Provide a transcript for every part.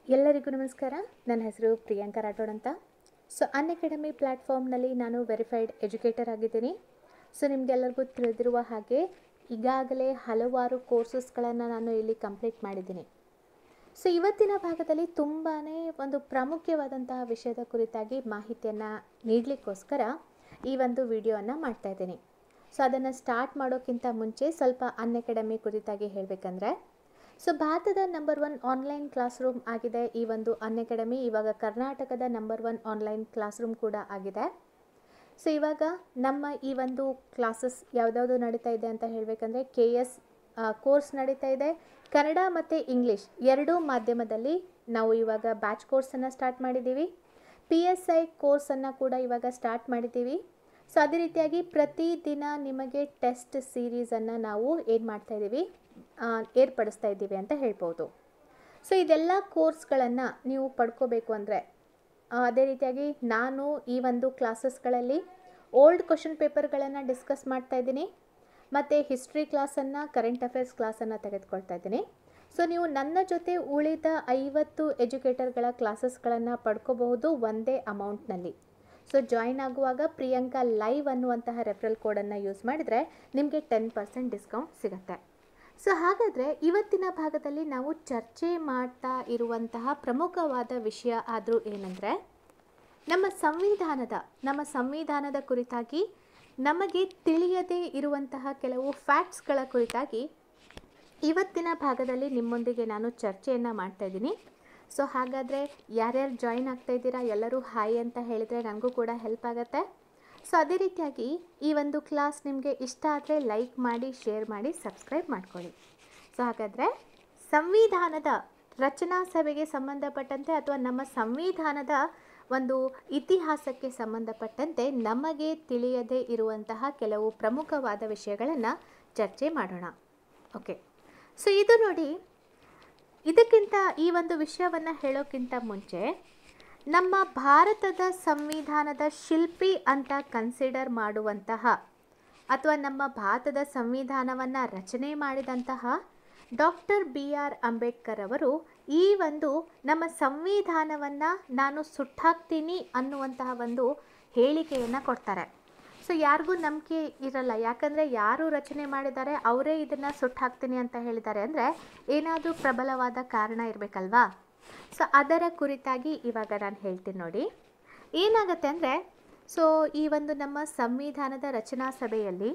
ಎಲ್ಲರಿಗೂ ನಮಸ್ಕಾರ ನನ್ನ ಹೆಸರು ಪ್ರಿಯಾಂಕಾ ರಾಠೋಡ್ ಅಂತ ಸೊ ಅನ್ ಅಕಾಡೆಮಿ ಪ್ಲ್ಯಾಟ್ಫಾರ್ಮ್ನಲ್ಲಿ ನಾನು ವೆರಿಫೈಡ್ ಎಜುಕೇಟರ್ ಆಗಿದ್ದೀನಿ ಸೊ ನಿಮಗೆಲ್ಲರಿಗೂ ತಿಳಿದಿರುವ ಹಾಗೆ ಈಗಾಗಲೇ ಹಲವಾರು ಕೋರ್ಸಸ್ಗಳನ್ನು ನಾನು ಇಲ್ಲಿ ಕಂಪ್ಲೀಟ್ ಮಾಡಿದ್ದೀನಿ ಸೊ ಇವತ್ತಿನ ಭಾಗದಲ್ಲಿ ತುಂಬಾ ಒಂದು ಪ್ರಾಮುಖ್ಯವಾದಂತಹ ವಿಷಯದ ಕುರಿತಾಗಿ ಮಾಹಿತಿಯನ್ನು ನೀಡಲಿಕ್ಕೋಸ್ಕರ ಈ ಒಂದು ವಿಡಿಯೋವನ್ನು ಮಾಡ್ತಾ ಇದ್ದೀನಿ ಸೊ ಅದನ್ನು ಸ್ಟಾರ್ಟ್ ಮಾಡೋಕ್ಕಿಂತ ಮುಂಚೆ ಸ್ವಲ್ಪ ಅನ್ ಅಕಾಡೆಮಿ ಕುರಿತಾಗಿ ಹೇಳಬೇಕಂದ್ರೆ ಸೊ ಭಾರತದ number one online classroom ಆಗಿದೆ ಈ ಒಂದು ಅನ್ ಅಕಾಡೆಮಿ ಇವಾಗ ಕರ್ನಾಟಕದ number one online classroom ಕೂಡ ಆಗಿದೆ ಸೊ ಇವಾಗ ನಮ್ಮ ಈ ಒಂದು ಕ್ಲಾಸಸ್ ಯಾವುದ್ಯಾವುದು ನಡೀತಾ ಇದೆ ಅಂತ ಹೇಳಬೇಕಂದ್ರೆ ಕೆ ಎಸ್ ಕೋರ್ಸ್ ನಡೀತಾ ಇದೆ ಕನ್ನಡ ಮತ್ತು ಇಂಗ್ಲೀಷ್ ಎರಡೂ ಮಾಧ್ಯಮದಲ್ಲಿ ನಾವು ಇವಾಗ ಬ್ಯಾಚ್ ಕೋರ್ಸನ್ನು ಸ್ಟಾರ್ಟ್ ಮಾಡಿದ್ದೀವಿ ಪಿ ಎಸ್ ಐ ಕೋರ್ಸನ್ನು ಕೂಡ ಇವಾಗ ಸ್ಟಾರ್ಟ್ ಮಾಡಿದ್ದೀವಿ ಸೊ ಅದೇ ರೀತಿಯಾಗಿ ಪ್ರತಿದಿನ ನಿಮಗೆ ಟೆಸ್ಟ್ ಸೀರೀಸನ್ನು ನಾವು ಏನು ಮಾಡ್ತಾ ಇದ್ದೀವಿ ಆ, ಏರ್ಪಡಿಸ್ತಾ ಇದ್ದೀವಿ ಅಂತ ಹೇಳ್ಬೋದು ಸೊ ಇದೆಲ್ಲ ಕೋರ್ಸ್ಗಳನ್ನು ನೀವು ಪಡ್ಕೋಬೇಕು ಅಂದರೆ ಅದೇ ರೀತಿಯಾಗಿ ನಾನು ಈ ಒಂದು ಕ್ಲಾಸಸ್ಗಳಲ್ಲಿ ಓಲ್ಡ್ ಕ್ವಶನ್ ಪೇಪರ್ಗಳನ್ನು ಡಿಸ್ಕಸ್ ಮಾಡ್ತಾ ಇದ್ದೀನಿ ಮತ್ತು ಹಿಸ್ಟ್ರಿ ಕ್ಲಾಸನ್ನು ಕರೆಂಟ್ ಅಫೇರ್ಸ್ ಕ್ಲಾಸನ್ನು ತೆಗೆದುಕೊಳ್ತಾ ಇದ್ದೀನಿ ಸೊ ನೀವು ನನ್ನ ಜೊತೆ ಉಳಿದ ಐವತ್ತು ಎಜುಕೇಟರ್ಗಳ ಕ್ಲಾಸಸ್ಗಳನ್ನು ಪಡ್ಕೋಬಹುದು ಒಂದೇ ಅಮೌಂಟ್ನಲ್ಲಿ ಸೊ ಜಾಯಿನ್ ಆಗುವಾಗ ಪ್ರಿಯಾಂಕಾ ಲೈವ್ ಅನ್ನುವಂತಹ ರೆಫರಲ್ ಕೋಡನ್ನು ಯೂಸ್ ಮಾಡಿದರೆ ನಿಮಗೆ ಟೆನ್ ಪರ್ಸೆಂಟ್ ಡಿಸ್ಕೌಂಟ್ ಸಿಗುತ್ತೆ ಸೊ ಹಾಗಾದರೆ ಇವತ್ತಿನ ಭಾಗದಲ್ಲಿ ನಾವು ಚರ್ಚೆ ಮಾಡ್ತಾ ಇರುವಂತಹ ಪ್ರಮುಖವಾದ ವಿಷಯ ಆದರೂ ಏನಂದರೆ ನಮ್ಮ ಸಂವಿಧಾನದ ನಮ್ಮ ಸಂವಿಧಾನದ ಕುರಿತಾಗಿ ನಮಗೆ ತಿಳಿಯದೇ ಇರುವಂತಹ ಕೆಲವು ಫ್ಯಾಕ್ಟ್ಸ್ಗಳ ಕುರಿತಾಗಿ ಇವತ್ತಿನ ಭಾಗದಲ್ಲಿ ನಿಮ್ಮೊಂದಿಗೆ ನಾನು ಚರ್ಚೆಯನ್ನು ಮಾಡ್ತಾ ಇದ್ದೀನಿ ಸೊ ಹಾಗಾದರೆ ಯಾರ್ಯಾರು ಜಾಯಿನ್ ಆಗ್ತಾ ಇದ್ದೀರಾ ಎಲ್ಲರೂ ಹಾಯ್ ಅಂತ ಹೇಳಿದರೆ ನನಗೂ ಕೂಡ ಹೆಲ್ಪ್ ಆಗುತ್ತೆ ಸೊ ಅದೇ ರೀತಿಯಾಗಿ ಈ ಒಂದು ಕ್ಲಾಸ್ ನಿಮಗೆ ಇಷ್ಟ ಆದರೆ ಲೈಕ್ ಮಾಡಿ ಶೇರ್ ಮಾಡಿ ಸಬ್ಸ್ಕ್ರೈಬ್ ಮಾಡ್ಕೊಳ್ಳಿ ಸೊ ಹಾಗಾದರೆ ಸಂವಿಧಾನದ ರಚನಾ ಸಭೆಗೆ ಸಂಬಂಧಪಟ್ಟಂತೆ ಅಥವಾ ನಮ್ಮ ಸಂವಿಧಾನದ ಒಂದು ಇತಿಹಾಸಕ್ಕೆ ಸಂಬಂಧಪಟ್ಟಂತೆ ನಮಗೆ ತಿಳಿಯದೇ ಇರುವಂತಹ ಕೆಲವು ಪ್ರಮುಖವಾದ ವಿಷಯಗಳನ್ನು ಚರ್ಚೆ ಮಾಡೋಣ ಓಕೆ ಸೊ ಇದು ನೋಡಿ ಇದಕ್ಕಿಂತ ಈ ಒಂದು ವಿಷಯವನ್ನು ಹೇಳೋಕ್ಕಿಂತ ಮುಂಚೆ ನಮ್ಮ ಭಾರತದ ಸಂವಿಧಾನದ ಶಿಲ್ಪಿ ಅಂತ ಕನ್ಸಿಡರ್ ಮಾಡುವಂತಹ ಅಥವಾ ನಮ್ಮ ಭಾರತದ ಸಂವಿಧಾನವನ್ನು ರಚನೆ ಮಾಡಿದಂತಹ ಡಾಕ್ಟರ್ ಬಿ ಆರ್ ಅಂಬೇಡ್ಕರ್ ಅವರು ಈ ಒಂದು ನಮ್ಮ ಸಂವಿಧಾನವನ್ನು ನಾನು ಸುಟ್ಟಾಕ್ತೀನಿ ಅನ್ನುವಂತಹ ಒಂದು ಹೇಳಿಕೆಯನ್ನು ಕೊಡ್ತಾರೆ ಸೊ ಯಾರಿಗೂ ನಂಬಿಕೆ ಇರಲ್ಲ ಯಾಕಂದರೆ ಯಾರು ರಚನೆ ಮಾಡಿದ್ದಾರೆ ಅವರೇ ಇದನ್ನು ಸುಟ್ಟಾಕ್ತೀನಿ ಅಂತ ಹೇಳಿದ್ದಾರೆ ಅಂದರೆ ಏನಾದರೂ ಪ್ರಬಲವಾದ ಕಾರಣ ಇರಬೇಕಲ್ವಾ ಸೊ ಅದರ ಕುರಿತಾಗಿ ಇವಾಗ ನಾನು ಹೇಳ್ತೀನಿ ನೋಡಿ ಏನಾಗುತ್ತೆ ಅಂದರೆ ಸೊ ಈ ಒಂದು ನಮ್ಮ ಸಂವಿಧಾನದ ರಚನಾ ಸಭೆಯಲ್ಲಿ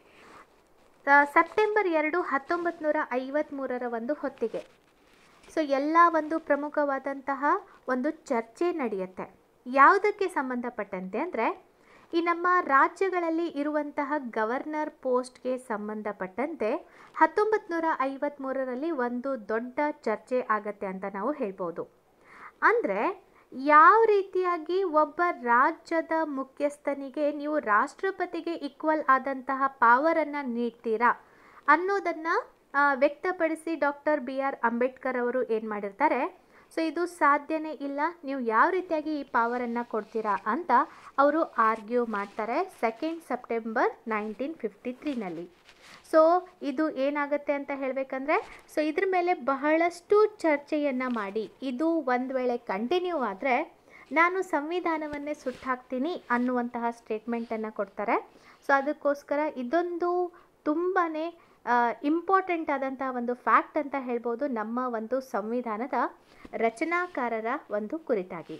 ಆ, ಸೆಪ್ಟೆಂಬರ್ ಎರಡು ಹತ್ತೊಂಬತ್ತು ನೂರ ಐವತ್ತ್ಮೂರರ ಒಂದು ಹೊತ್ತಿಗೆ ಸೊ ಎಲ್ಲ ಒಂದು ಪ್ರಮುಖವಾದಂತಹ ಒಂದು ಚರ್ಚೆ ನಡೆಯುತ್ತೆ ಯಾವುದಕ್ಕೆ ಸಂಬಂಧಪಟ್ಟಂತೆ ಅಂದರೆ ಈ ನಮ್ಮ ರಾಜ್ಯಗಳಲ್ಲಿ ಇರುವಂತಹ ಗವರ್ನರ್ ಪೋಸ್ಟ್ಗೆ ಸಂಬಂಧಪಟ್ಟಂತೆ ಹತ್ತೊಂಬತ್ತು ನೂರ ಐವತ್ತ್ಮೂರರಲ್ಲಿ ಒಂದು ದೊಡ್ಡ ಚರ್ಚೆ ಆಗತ್ತೆ ಅಂತ ನಾವು ಹೇಳ್ಬೋದು ಅಂದರೆ ಯಾವ ರೀತಿಯಾಗಿ ಒಬ್ಬ ರಾಜ್ಯದ ಮುಖ್ಯಸ್ಥನಿಗೆ ನೀವು ರಾಷ್ಟ್ರಪತಿಗೆ ಈಕ್ವಲ್ ಆದಂತಹ ಪಾವರನ್ನು ನೀಡ್ತೀರಾ ಅನ್ನೋದನ್ನು ವ್ಯಕ್ತಪಡಿಸಿ ಡಾಕ್ಟರ್ ಬಿ ಆರ್ ಅಂಬೇಡ್ಕರ್ ಅವರು ಏನು ಮಾಡಿರ್ತಾರೆ ಸೊ ಇದು ಸಾಧ್ಯನೇ ಇಲ್ಲ ನೀವು ಯಾವ ರೀತಿಯಾಗಿ ಈ ಪವರನ್ನು ಕೊಡ್ತೀರಾ ಅಂತ ಅವರು ಆರ್ಗ್ಯೂ ಮಾಡ್ತಾರೆ ಸೆಕೆಂಡ್ ಸೆಪ್ಟೆಂಬರ್ ನೈನ್ಟೀನ್ ಫಿಫ್ಟಿ ತ್ರೀನಲ್ಲಿ ಸೊ ಇದು ಏನಾಗುತ್ತೆ ಅಂತ ಹೇಳಬೇಕಂದ್ರೆ ಸೊ ಇದ್ರ ಮೇಲೆ ಬಹಳಷ್ಟು ಚರ್ಚೆಯನ್ನು ಮಾಡಿ ಇದು ಒಂದು ವೇಳೆ ಕಂಟಿನ್ಯೂ ಆದರೆ ನಾನು ಸಂವಿಧಾನವನ್ನೇ ಸುಟ್ಟಾಕ್ತೀನಿ ಅನ್ನುವಂತಹ ಸ್ಟೇಟ್ಮೆಂಟನ್ನು ಕೊಡ್ತಾರೆ ಸೊ ಅದಕ್ಕೋಸ್ಕರ ಇದೊಂದು ತುಂಬಾ ಇಂಪಾರ್ಟೆಂಟ್ ಆದಂತಹ ಒಂದು ಫ್ಯಾಕ್ಟ್ ಅಂತ ಹೇಳ್ಬೋದು ನಮ್ಮ ಒಂದು ಸಂವಿಧಾನದ ರಚನಾಕಾರರ ಒಂದು ಕುರಿತಾಗಿ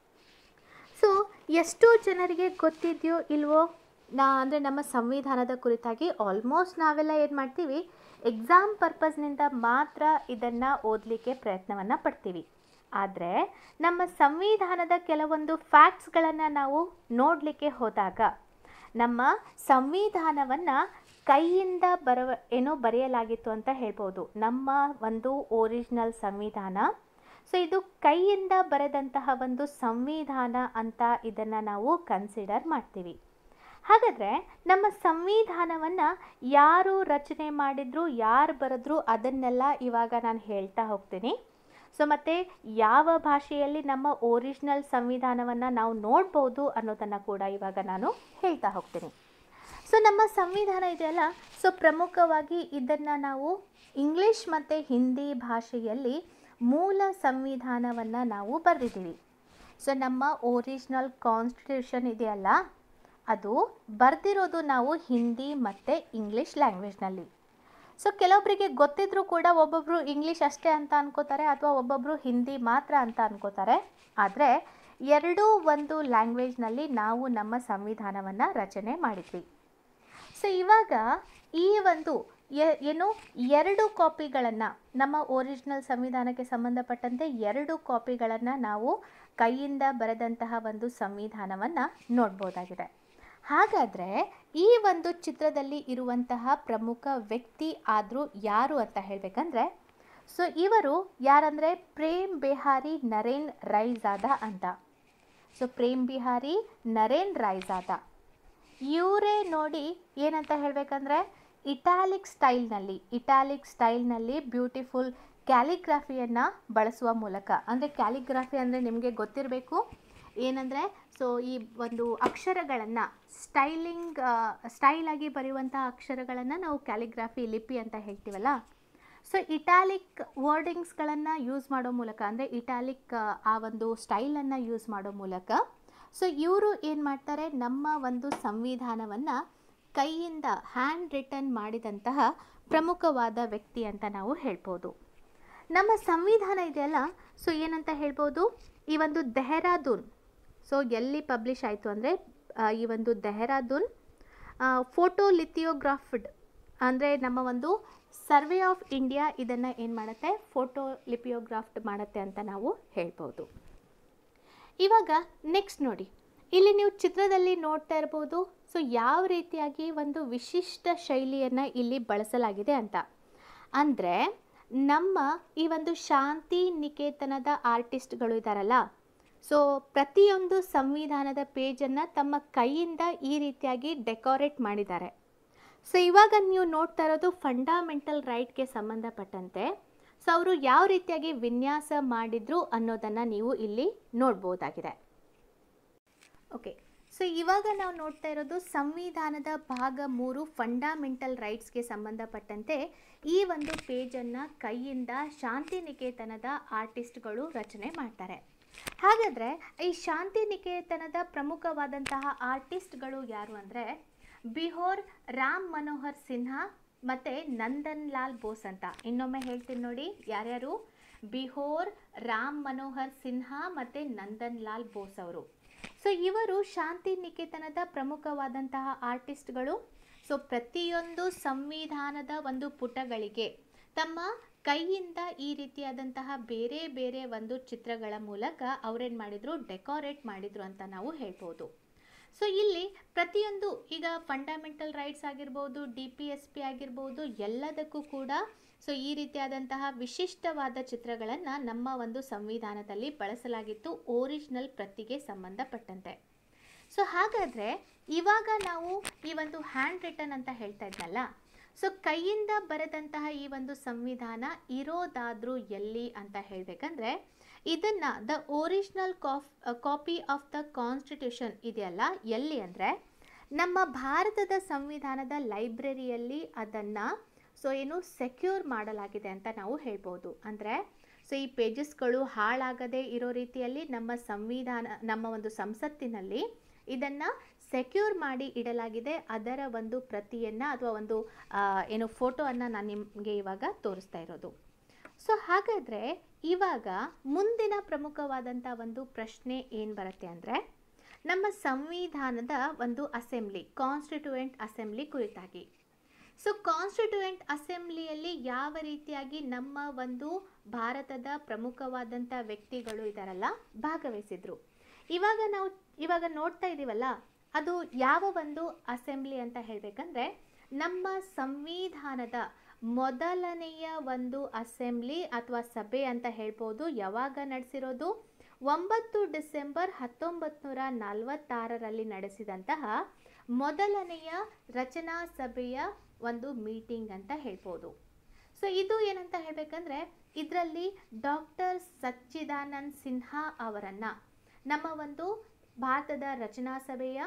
ಸೊ ಎಷ್ಟೋ ಜನರಿಗೆ ಗೊತ್ತಿದೆಯೋ ಇಲ್ವೋ ನಾ ಅಂದರೆ ನಮ್ಮ ಸಂವಿಧಾನದ ಕುರಿತಾಗಿ ಆಲ್ಮೋಸ್ಟ್ ನಾವೆಲ್ಲ ಏನು ಮಾಡ್ತೀವಿ ಎಕ್ಸಾಮ್ ಪರ್ಪಸ್ನಿಂದ ಮಾತ್ರ ಇದನ್ನು ಓದಲಿಕ್ಕೆ ಪ್ರಯತ್ನವನ್ನು ಪಡ್ತೀವಿ ಆದರೆ ನಮ್ಮ ಸಂವಿಧಾನದ ಕೆಲವೊಂದು ಫ್ಯಾಕ್ಟ್ಸ್ಗಳನ್ನು ನಾವು ನೋಡಲಿಕ್ಕೆ ಹೋದಾಗ ನಮ್ಮ ಸಂವಿಧಾನವನ್ನು ಕೈಯಿಂದ ಬರವ ಏನೋ ಬರೆಯಲಾಗಿತ್ತು ಅಂತ ಹೇಳ್ಬೋದು ನಮ್ಮ ಒಂದು ಒರಿಜಿನಲ್ ಸಂವಿಧಾನ ಸೊ ಇದು ಕೈಯಿಂದ ಬರೆದಂತಹ ಒಂದು ಸಂವಿಧಾನ ಅಂತ ಇದನ್ನು ನಾವು ಕನ್ಸಿಡರ್ ಮಾಡ್ತೀವಿ ಹಾಗಾದರೆ ನಮ್ಮ ಸಂವಿಧಾನವನ್ನು ಯಾರು ರಚನೆ ಮಾಡಿದ್ರು ಯಾರು ಬರೆದ್ರು ಅದನ್ನೆಲ್ಲ ಇವಾಗ ನಾನು ಹೇಳ್ತಾ ಹೋಗ್ತೀನಿ ಸೊ ಮತ್ತು ಯಾವ ಭಾಷೆಯಲ್ಲಿ ನಮ್ಮ ಒರಿಜಿನಲ್ ಸಂವಿಧಾನವನ್ನು ನಾವು ನೋಡ್ಬೋದು ಅನ್ನೋದನ್ನು ಕೂಡ ಇವಾಗ ನಾನು ಹೇಳ್ತಾ ಹೋಗ್ತೀನಿ ಸೊ ನಮ್ಮ ಸಂವಿಧಾನ ಇದೆಯಲ್ಲ ಸೊ ಪ್ರಮುಖವಾಗಿ ಇದನ್ನು ನಾವು ಇಂಗ್ಲಿಷ್ ಮತ್ತು ಹಿಂದಿ ಭಾಷೆಯಲ್ಲಿ ಮೂಲ ಸಂವಿಧಾನವನ್ನು ನಾವು ಬರೆದಿದ್ದೀವಿ ಸೊ ನಮ್ಮ ಒರಿಜಿನಲ್ ಕಾನ್ಸ್ಟಿಟ್ಯೂಷನ್ ಇದೆಯಲ್ಲ ಅದು ಬರೆದಿರೋದು ನಾವು ಹಿಂದಿ ಮತ್ತು ಇಂಗ್ಲೀಷ್ ಲ್ಯಾಂಗ್ವೇಜ್ನಲ್ಲಿ ಸೊ ಕೆಲವೊಬ್ಬರಿಗೆ ಗೊತ್ತಿದ್ರೂ ಕೂಡ ಒಬ್ಬೊಬ್ಬರು ಇಂಗ್ಲೀಷ್ ಅಷ್ಟೇ ಅಂತ ಅನ್ಕೋತಾರೆ ಅಥವಾ ಒಬ್ಬೊಬ್ಬರು ಹಿಂದಿ ಮಾತ್ರ ಅಂತ ಅನ್ಕೋತಾರೆ ಆದರೆ ಎರಡೂ ಒಂದು ಲ್ಯಾಂಗ್ವೇಜ್ನಲ್ಲಿ ನಾವು ನಮ್ಮ ಸಂವಿಧಾನವನ್ನು ರಚನೆ ಮಾಡಿದ್ವಿ ಸೊ ಇವಾಗ ಈ ಒಂದು ಎ- ಏನು ಎರಡು ಕಾಪಿಗಳನ್ನು ನಮ್ಮ ಒರಿಜಿನಲ್ ಸಂವಿಧಾನಕ್ಕೆ ಸಂಬಂಧಪಟ್ಟಂತೆ ಎರಡು ಕಾಪಿಗಳನ್ನು ನಾವು ಕೈಯಿಂದ ಬರೆದಂತಹ ಒಂದು ಸಂವಿಧಾನವನ್ನು ನೋಡ್ಬೋದಾಗಿದೆ ಹಾಗಾದರೆ ಈ ಒಂದು ಚಿತ್ರದಲ್ಲಿ ಇರುವಂತಹ ಪ್ರಮುಖ ವ್ಯಕ್ತಿ ಆದರೂ ಯಾರು ಅಂತ ಹೇಳಬೇಕಂದ್ರೆ ಸೊ ಇವರು ಯಾರಂದರೆ ಪ್ರೇಮ್ ಬಿಹಾರಿ ನರೇನ್ ರೈಜಾದ ಅಂತ ಸೊ ಪ್ರೇಮ್ ಬಿಹಾರಿ ನರೇನ್ ರೈಜಾದ ಇವರೇ ನೋಡಿ ಏನಂತ ಹೇಳಬೇಕಂದ್ರೆ ಇಟಾಲಿಕ್ ಸ್ಟೈಲ್ನಲ್ಲಿ ಇಟಾಲಿಕ್ ಸ್ಟೈಲ್ನಲ್ಲಿ ಬ್ಯೂಟಿಫುಲ್ ಕ್ಯಾಲಿಗ್ರಾಫಿಯನ್ನು ಬಳಸುವ ಮೂಲಕ ಅಂದರೆ ಕ್ಯಾಲಿಗ್ರಾಫಿ ಅಂದರೆ ನಿಮಗೆ ಗೊತ್ತಿರಬೇಕು ಏನಂದರೆ ಸೊ ಈ ಒಂದು ಅಕ್ಷರಗಳನ್ನು ಸ್ಟೈಲಿಂಗ್ ಸ್ಟೈಲಾಗಿ ಬರೆಯುವಂಥ ಅಕ್ಷರಗಳನ್ನು ನಾವು ಕ್ಯಾಲಿಗ್ರಾಫಿ ಲಿಪಿ ಅಂತ ಹೇಳ್ತೀವಲ್ಲ ಸೊ ಇಟಾಲಿಕ್ ವರ್ಡಿಂಗ್ಸ್ಗಳನ್ನು ಯೂಸ್ ಮಾಡೋ ಮೂಲಕ ಅಂದರೆ ಇಟಾಲಿಕ್ ಆ ಒಂದು ಸ್ಟೈಲನ್ನು ಯೂಸ್ ಮಾಡೋ ಮೂಲಕ ಸೊ ಇವರು ಏನು ಮಾಡ್ತಾರೆ ನಮ್ಮ ಒಂದು ಸಂವಿಧಾನವನ್ನು ಕೈಯಿಂದ ಹ್ಯಾಂಡ್ ರಿಟನ್ ಮಾಡಿದಂತಹ ಪ್ರಮುಖವಾದ ವ್ಯಕ್ತಿ ಅಂತ ನಾವು ಹೇಳ್ಬೋದು ನಮ್ಮ ಸಂವಿಧಾನ ಇದೆಯಲ್ಲ ಸೊ ಏನಂತ ಹೇಳ್ಬೋದು ಈ ಒಂದು ದೆಹರಾದೂನ್ ಸೊ ಎಲ್ಲಿ ಪಬ್ಲಿಷ್ ಆಯಿತು ಅಂದರೆ ಈ ಒಂದು ದೆಹರಾದೂನ್ ಫೋಟೋ ಲಿಥಿಯೋಗ್ರಾಫ್ಡ್ ಅಂದರೆ ನಮ್ಮ ಒಂದು ಸರ್ವೆ ಆಫ್ ಇಂಡಿಯಾ ಇದನ್ನು ಏನು ಮಾಡುತ್ತೆ ಫೋಟೋ ಲಿಪಿಯೋಗ್ರಾಫ್ಟ್ ಮಾಡುತ್ತೆ ಅಂತ ನಾವು ಹೇಳ್ಬೋದು ಇವಾಗ ನೆಕ್ಸ್ಟ್ ನೋಡಿ ಇಲ್ಲಿ ನೀವು ಚಿತ್ರದಲ್ಲಿ ನೋಡ್ತಾ ಇರ್ಬೋದು ಸೊ ಯಾವ ರೀತಿಯಾಗಿ ಒಂದು ವಿಶಿಷ್ಟ ಶೈಲಿಯನ್ನು ಇಲ್ಲಿ ಬಳಸಲಾಗಿದೆ ಅಂತ ಅಂದರೆ ನಮ್ಮ ಈ ಒಂದು ಶಾಂತಿ ನಿಕೇತನದ ಆರ್ಟಿಸ್ಟ್ಗಳು ಇದ್ದಾರಲ್ಲ ಸೊ ಪ್ರತಿಯೊಂದು ಸಂವಿಧಾನದ ಪೇಜನ್ನು ತಮ್ಮ ಕೈಯಿಂದ ಈ ರೀತಿಯಾಗಿ ಡೆಕೋರೇಟ್ ಮಾಡಿದ್ದಾರೆ ಸೊ ಇವಾಗ ನೀವು ನೋಡ್ತಾ ಇರೋದು ಫಂಡಾಮೆಂಟಲ್ ರೈಟ್ಗೆ ಸಂಬಂಧಪಟ್ಟಂತೆ ಸೊ ಅವರು ಯಾವ ರೀತಿಯಾಗಿ ವಿನ್ಯಾಸ ಮಾಡಿದ್ರು ಅನ್ನೋದನ್ನು ನೀವು ಇಲ್ಲಿ ನೋಡ್ಬೋದಾಗಿದೆ ಓಕೆ ಸೊ ಇವಾಗ ನಾವು ನೋಡ್ತಾ ಇರೋದು ಸಂವಿಧಾನದ ಭಾಗ ಮೂರು ಫಂಡಾಮೆಂಟಲ್ ರೈಟ್ಸ್ಗೆ ಸಂಬಂಧಪಟ್ಟಂತೆ ಈ ಒಂದು ಪೇಜನ್ನು ಕೈಯಿಂದ ಶಾಂತಿ ನಿಕೇತನದ ಆರ್ಟಿಸ್ಟ್ಗಳು ರಚನೆ ಮಾಡ್ತಾರೆ ಹಾಗಾದರೆ ಈ ಶಾಂತಿ ನಿಕೇತನದ ಪ್ರಮುಖವಾದಂತಹ ಆರ್ಟಿಸ್ಟ್ಗಳು ಯಾರು ಅಂದರೆ ಬಿಹೋರ್ ರಾಮ್ ಮನೋಹರ್ ಸಿನ್ಹಾ ಮತ್ತು ನಂದನ್ ಲಾಲ್ ಬೋಸ್ ಅಂತ ಇನ್ನೊಮ್ಮೆ ಹೇಳ್ತೀನಿ ನೋಡಿ ಯಾರ್ಯಾರು ಬಿಹೋರ್ ರಾಮ್ ಮನೋಹರ್ ಸಿನ್ಹಾ ಮತ್ತು ನಂದನ್ ಲಾಲ್ ಬೋಸ್ ಅವರು ಸೊ ಇವರು ಶಾಂತಿ ನಿಕೇತನದ ಪ್ರಮುಖವಾದಂತಹ ಆರ್ಟಿಸ್ಟ್ಗಳು ಸೊ ಪ್ರತಿಯೊಂದು ಸಂವಿಧಾನದ ಒಂದು ಪುಟಗಳಿಗೆ ತಮ್ಮ ಕೈಯಿಂದ ಈ ರೀತಿಯಾದಂತಹ ಬೇರೆ ಬೇರೆ ಒಂದು ಚಿತ್ರಗಳ ಮೂಲಕ ಅವರೇನು ಮಾಡಿದರು ಡೆಕೋರೇಟ್ ಮಾಡಿದರು ಅಂತ ನಾವು ಹೇಳ್ಬೋದು ಸೊ ಇಲ್ಲಿ ಪ್ರತಿಯೊಂದು ಈಗ ಫಂಡಮೆಂಟಲ್ ರೈಟ್ಸ್ ಆಗಿರ್ಬೋದು ಡಿ ಪಿ ಎಸ್ ಪಿ ಆಗಿರ್ಬೋದು ಎಲ್ಲದಕ್ಕೂ ಕೂಡ ಸೊ ಈ ರೀತಿಯಾದಂತಹ ವಿಶಿಷ್ಟವಾದ ಚಿತ್ರಗಳನ್ನು ನಮ್ಮ ಒಂದು ಸಂವಿಧಾನದಲ್ಲಿ ಬಳಸಲಾಗಿತ್ತು ಒರಿಜಿನಲ್ ಪ್ರತಿಗೆ ಸಂಬಂಧಪಟ್ಟಂತೆ ಸೊ ಹಾಗಾದರೆ ಇವಾಗ ನಾವು ಈ ಒಂದು ಹ್ಯಾಂಡ್ ರಿಟನ್ ಅಂತ ಹೇಳ್ತಾ ಇದ್ನಲ್ಲ ಸೊ ಕೈಯಿಂದ ಬರೆದಂತಹ ಈ ಒಂದು ಸಂವಿಧಾನ ಇರೋದಾದರೂ ಎಲ್ಲಿ ಅಂತ ಹೇಳಬೇಕಂದ್ರೆ ಇದನ್ನು ದ ಒರಿಜಿನಲ್ ಕಾಫ್ ಕಾಪಿ ಆಫ್ ದ ಕಾನ್ಸ್ಟಿಟ್ಯೂಷನ್ ಇದೆಯಲ್ಲ ಎಲ್ಲಿ ಅಂದರೆ ನಮ್ಮ ಭಾರತದ ಸಂವಿಧಾನದ ಲೈಬ್ರರಿಯಲ್ಲಿ ಅದನ್ನು ಸೊ ಏನು ಸೆಕ್ಯೂರ್ ಮಾಡಲಾಗಿದೆ ಅಂತ ನಾವು ಹೇಳ್ಬೋದು ಅಂದರೆ ಸೊ ಈ ಪೇಜಸ್ಗಳು ಹಾಳಾಗದೇ ಇರೋ ರೀತಿಯಲ್ಲಿ ನಮ್ಮ ಸಂವಿಧಾನ ನಮ್ಮ ಒಂದು ಸಂಸತ್ತಿನಲ್ಲಿ ಇದನ್ನು ಸೆಕ್ಯೂರ್ ಮಾಡಿ ಇಡಲಾಗಿದೆ ಅದರ ಒಂದು ಪ್ರತಿಯನ್ನು ಅಥವಾ ಒಂದು ಆ, ಏನು ಫೋಟೋವನ್ನು ನಾನು ನಿಮಗೆ ಇವಾಗ ತೋರಿಸ್ತಾ ಇರೋದು ಸೊ ಹಾಗಾದರೆ ಇವಾಗ ಮುಂದಿನ ಪ್ರಮುಖವಾದಂಥ ಒಂದು ಪ್ರಶ್ನೆ ಏನು ಬರುತ್ತೆ ಅಂದರೆ ನಮ್ಮ ಸಂವಿಧಾನದ ಒಂದು ಅಸೆಂಬ್ಲಿ ಕಾನ್ಸ್ಟಿಟ್ಯೂಯೆಂಟ್ ಅಸೆಂಬ್ಲಿ ಕುರಿತಾಗಿ ಸೊ ಕಾನ್ಸ್ಟಿಟ್ಯೂಯೆಂಟ್ ಅಸೆಂಬ್ಲಿಯಲ್ಲಿ ಯಾವ ರೀತಿಯಾಗಿ ನಮ್ಮ ಒಂದು ಭಾರತದ ಪ್ರಮುಖವಾದಂಥ ವ್ಯಕ್ತಿಗಳು ಇದ್ದಾರಲ್ಲ ಭಾಗವಹಿಸಿದ್ರು ಇವಾಗ ನಾವು ಇವಾಗ ನೋಡ್ತಾ ಇದ್ದೀವಲ್ಲ ಅದು ಯಾವ ಒಂದು ಅಸೆಂಬ್ಲಿ ಅಂತ ಹೇಳಬೇಕಂದ್ರೆ ನಮ್ಮ ಸಂವಿಧಾನದ ಮೊದಲನೆಯ ಒಂದು ಅಸೆಂಬ್ಲಿ ಅಥವಾ ಸಭೆ ಅಂತ ಹೇಳ್ಬೋದು ಯಾವಾಗ ನಡೆಸಿರೋದು ಒಂಬತ್ತು ಡಿಸೆಂಬರ್ ಹತ್ತೊಂಬತ್ತು ನೂರ ನಲವತ್ತಾರರಲ್ಲಿ ನಡೆಸಿದಂತಹ ಮೊದಲನೆಯ ರಚನಾ ಸಭೆಯ ಒಂದು ಮೀಟಿಂಗ್ ಅಂತ ಹೇಳ್ಬೋದು ಸೊ ಇದು ಏನಂತ ಹೇಳಬೇಕಂದ್ರೆ ಇದರಲ್ಲಿ ಡಾಕ್ಟರ್ ಸಚ್ಚಿದಾನಂದ್ ಸಿನ್ಹಾ ಅವರನ್ನು ನಮ್ಮ ಒಂದು ಭಾರತದ ರಚನಾ ಸಭೆಯ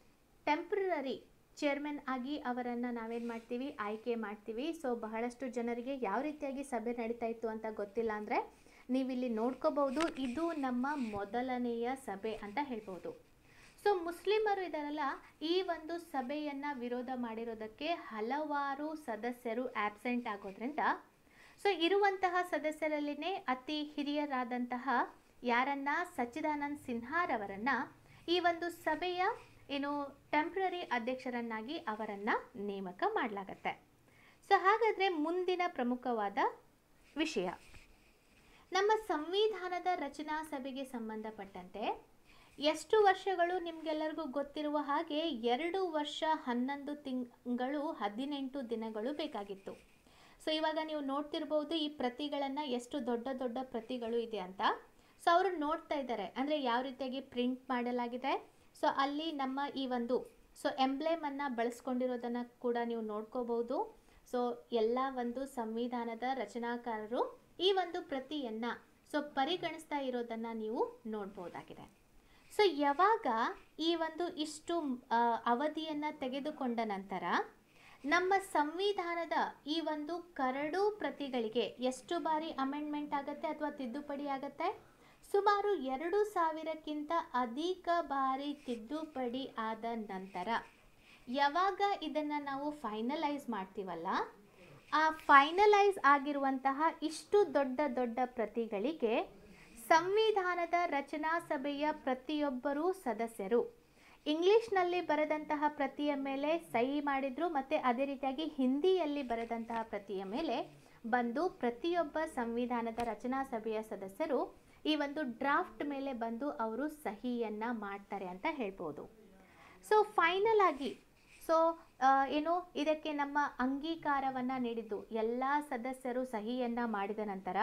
ಟೆಂಪ್ರರಿ ಚೇರ್ಮನ್ ಆಗಿ ಅವರನ್ನು ನಾವೇನು ಮಾಡ್ತೀವಿ ಆಯ್ಕೆ ಮಾಡ್ತೀವಿ ಸೊ ಬಹಳಷ್ಟು ಜನರಿಗೆ ಯಾವ ರೀತಿಯಾಗಿ ಸಭೆ ನಡೀತಾ ಇತ್ತು ಅಂತ ಗೊತ್ತಿಲ್ಲ ಅಂದರೆ ನೀವಿಲ್ಲಿ ನೋಡ್ಕೋಬಹುದು ಇದು ನಮ್ಮ ಮೊದಲನೆಯ ಸಭೆ ಅಂತ ಹೇಳ್ಬೋದು ಸೊ ಮುಸ್ಲಿಮರು ಇದಾರಲ್ಲ ಈ ಒಂದು ಸಭೆಯನ್ನ ವಿರೋಧ ಮಾಡಿರೋದಕ್ಕೆ ಹಲವಾರು ಸದಸ್ಯರು ಆಬ್ಸೆಂಟ್ ಆಗೋದ್ರಿಂದ ಸೊ ಇರುವಂತಹ ಸದಸ್ಯರಲ್ಲಿನೇ ಅತಿ ಹಿರಿಯರಾದಂತಹ ಯಾರನ್ನ ಸಚ್ಚಿದಾನಂದ್ ಸಿನ್ಹಾರವರನ್ನ ಈ ಒಂದು ಸಭೆಯ ಏನು ಟೆಂಪ್ರರಿ ಅಧ್ಯಕ್ಷರನ್ನಾಗಿ ಅವರನ್ನ ನೇಮಕ ಮಾಡಲಾಗತ್ತೆ ಸೊ ಹಾಗಾದ್ರೆ ಮುಂದಿನ ಪ್ರಮುಖವಾದ ವಿಷಯ ನಮ್ಮ ಸಂವಿಧಾನದ ರಚನಾ ಸಭೆಗೆ ಸಂಬಂಧಪಟ್ಟಂತೆ ಎಷ್ಟು ವರ್ಷಗಳು ನಿಮಗೆಲ್ಲರಿಗೂ ಗೊತ್ತಿರುವ ಹಾಗೆ ಎರಡು ವರ್ಷ ಹನ್ನೊಂದು ತಿಂಗಳು ಹದಿನೆಂಟು ದಿನಗಳು ಬೇಕಾಗಿತ್ತು ಸೊ ಇವಾಗ ನೀವು ನೋಡ್ತಿರ್ಬೋದು ಈ ಪ್ರತಿಗಳನ್ನು ಎಷ್ಟು ದೊಡ್ಡ ದೊಡ್ಡ ಪ್ರತಿಗಳು ಇದೆ ಅಂತ ಸೊ ಅವರು ನೋಡ್ತಾ ಇದ್ದಾರೆ ಅಂದರೆ ಯಾವ ರೀತಿಯಾಗಿ ಪ್ರಿಂಟ್ ಮಾಡಲಾಗಿದೆ ಸೊ ಅಲ್ಲಿ ನಮ್ಮ ಈ ಒಂದು ಸೊ ಎಂಬ್ಲೇಮನ್ನು ಬಳಸ್ಕೊಂಡಿರೋದನ್ನು ಕೂಡ ನೀವು ನೋಡ್ಕೋಬಹುದು ಸೊ ಎಲ್ಲ ಒಂದು ಸಂವಿಧಾನದ ರಚನಾಕಾರರು ಈ ಒಂದು ಪ್ರತಿಯನ್ನು ಸೊ ಪರಿಗಣಿಸ್ತಾ ಇರೋದನ್ನು ನೀವು ನೋಡ್ಬೋದಾಗಿದೆ ಸೊ ಯಾವಾಗ ಈ ಒಂದು ಇಷ್ಟು ಆ, ಅವಧಿಯನ್ನು ತೆಗೆದುಕೊಂಡ ನಂತರ ನಮ್ಮ ಸಂವಿಧಾನದ ಈ ಒಂದು ಕರಡು ಪ್ರತಿಗಳಿಗೆ ಎಷ್ಟು ಬಾರಿ ಅಮೆಂಡ್ಮೆಂಟ್ ಆಗುತ್ತೆ ಅಥವಾ ತಿದ್ದುಪಡಿ ಆಗುತ್ತೆ ಸುಮಾರು ಎರಡು ಸಾವಿರಕ್ಕಿಂತ ಅಧಿಕ ಬಾರಿ ತಿದ್ದುಪಡಿ ಆದ ನಂತರ ಯಾವಾಗ ಇದನ್ನು ನಾವು ಫೈನಲೈಸ್ ಮಾಡ್ತೀವಲ್ಲ ಆ ಫೈನಲೈಸ್ ಆಗಿರುವಂತಹ ಇಷ್ಟು ದೊಡ್ಡ ದೊಡ್ಡ ಪ್ರತಿಗಳಿಗೆ ಸಂವಿಧಾನದ ರಚನಾ ಸಭೆಯ ಪ್ರತಿಯೊಬ್ಬರೂ ಸದಸ್ಯರು ಇಂಗ್ಲಿಷ್ನಲ್ಲಿ ಬರೆದಂತಹ ಪ್ರತಿಯ ಮೇಲೆ ಸಹಿ ಮಾಡಿದ್ರು ಮತ್ತು ಅದೇ ರೀತಿಯಾಗಿ ಹಿಂದಿಯಲ್ಲಿ ಬರೆದಂತಹ ಪ್ರತಿಯ ಮೇಲೆ ಬಂದು ಪ್ರತಿಯೊಬ್ಬ ಸಂವಿಧಾನದ ರಚನಾ ಸಭೆಯ ಸದಸ್ಯರು ಈ ಒಂದು ಡ್ರಾಫ್ಟ್ ಮೇಲೆ ಬಂದು ಅವರು ಸಹಿಯನ್ನ ಮಾಡ್ತಾರೆ ಅಂತ ಹೇಳ್ಬೋದು ಸೊ ಫೈನಲ್ ಆಗಿ ಸೊ ಏನು ಇದಕ್ಕೆ ನಮ್ಮ ಅಂಗೀಕಾರವನ್ನು ನೀಡಿದ್ದು ಎಲ್ಲ ಸದಸ್ಯರು ಸಹಿಯನ್ನ ಮಾಡಿದ ನಂತರ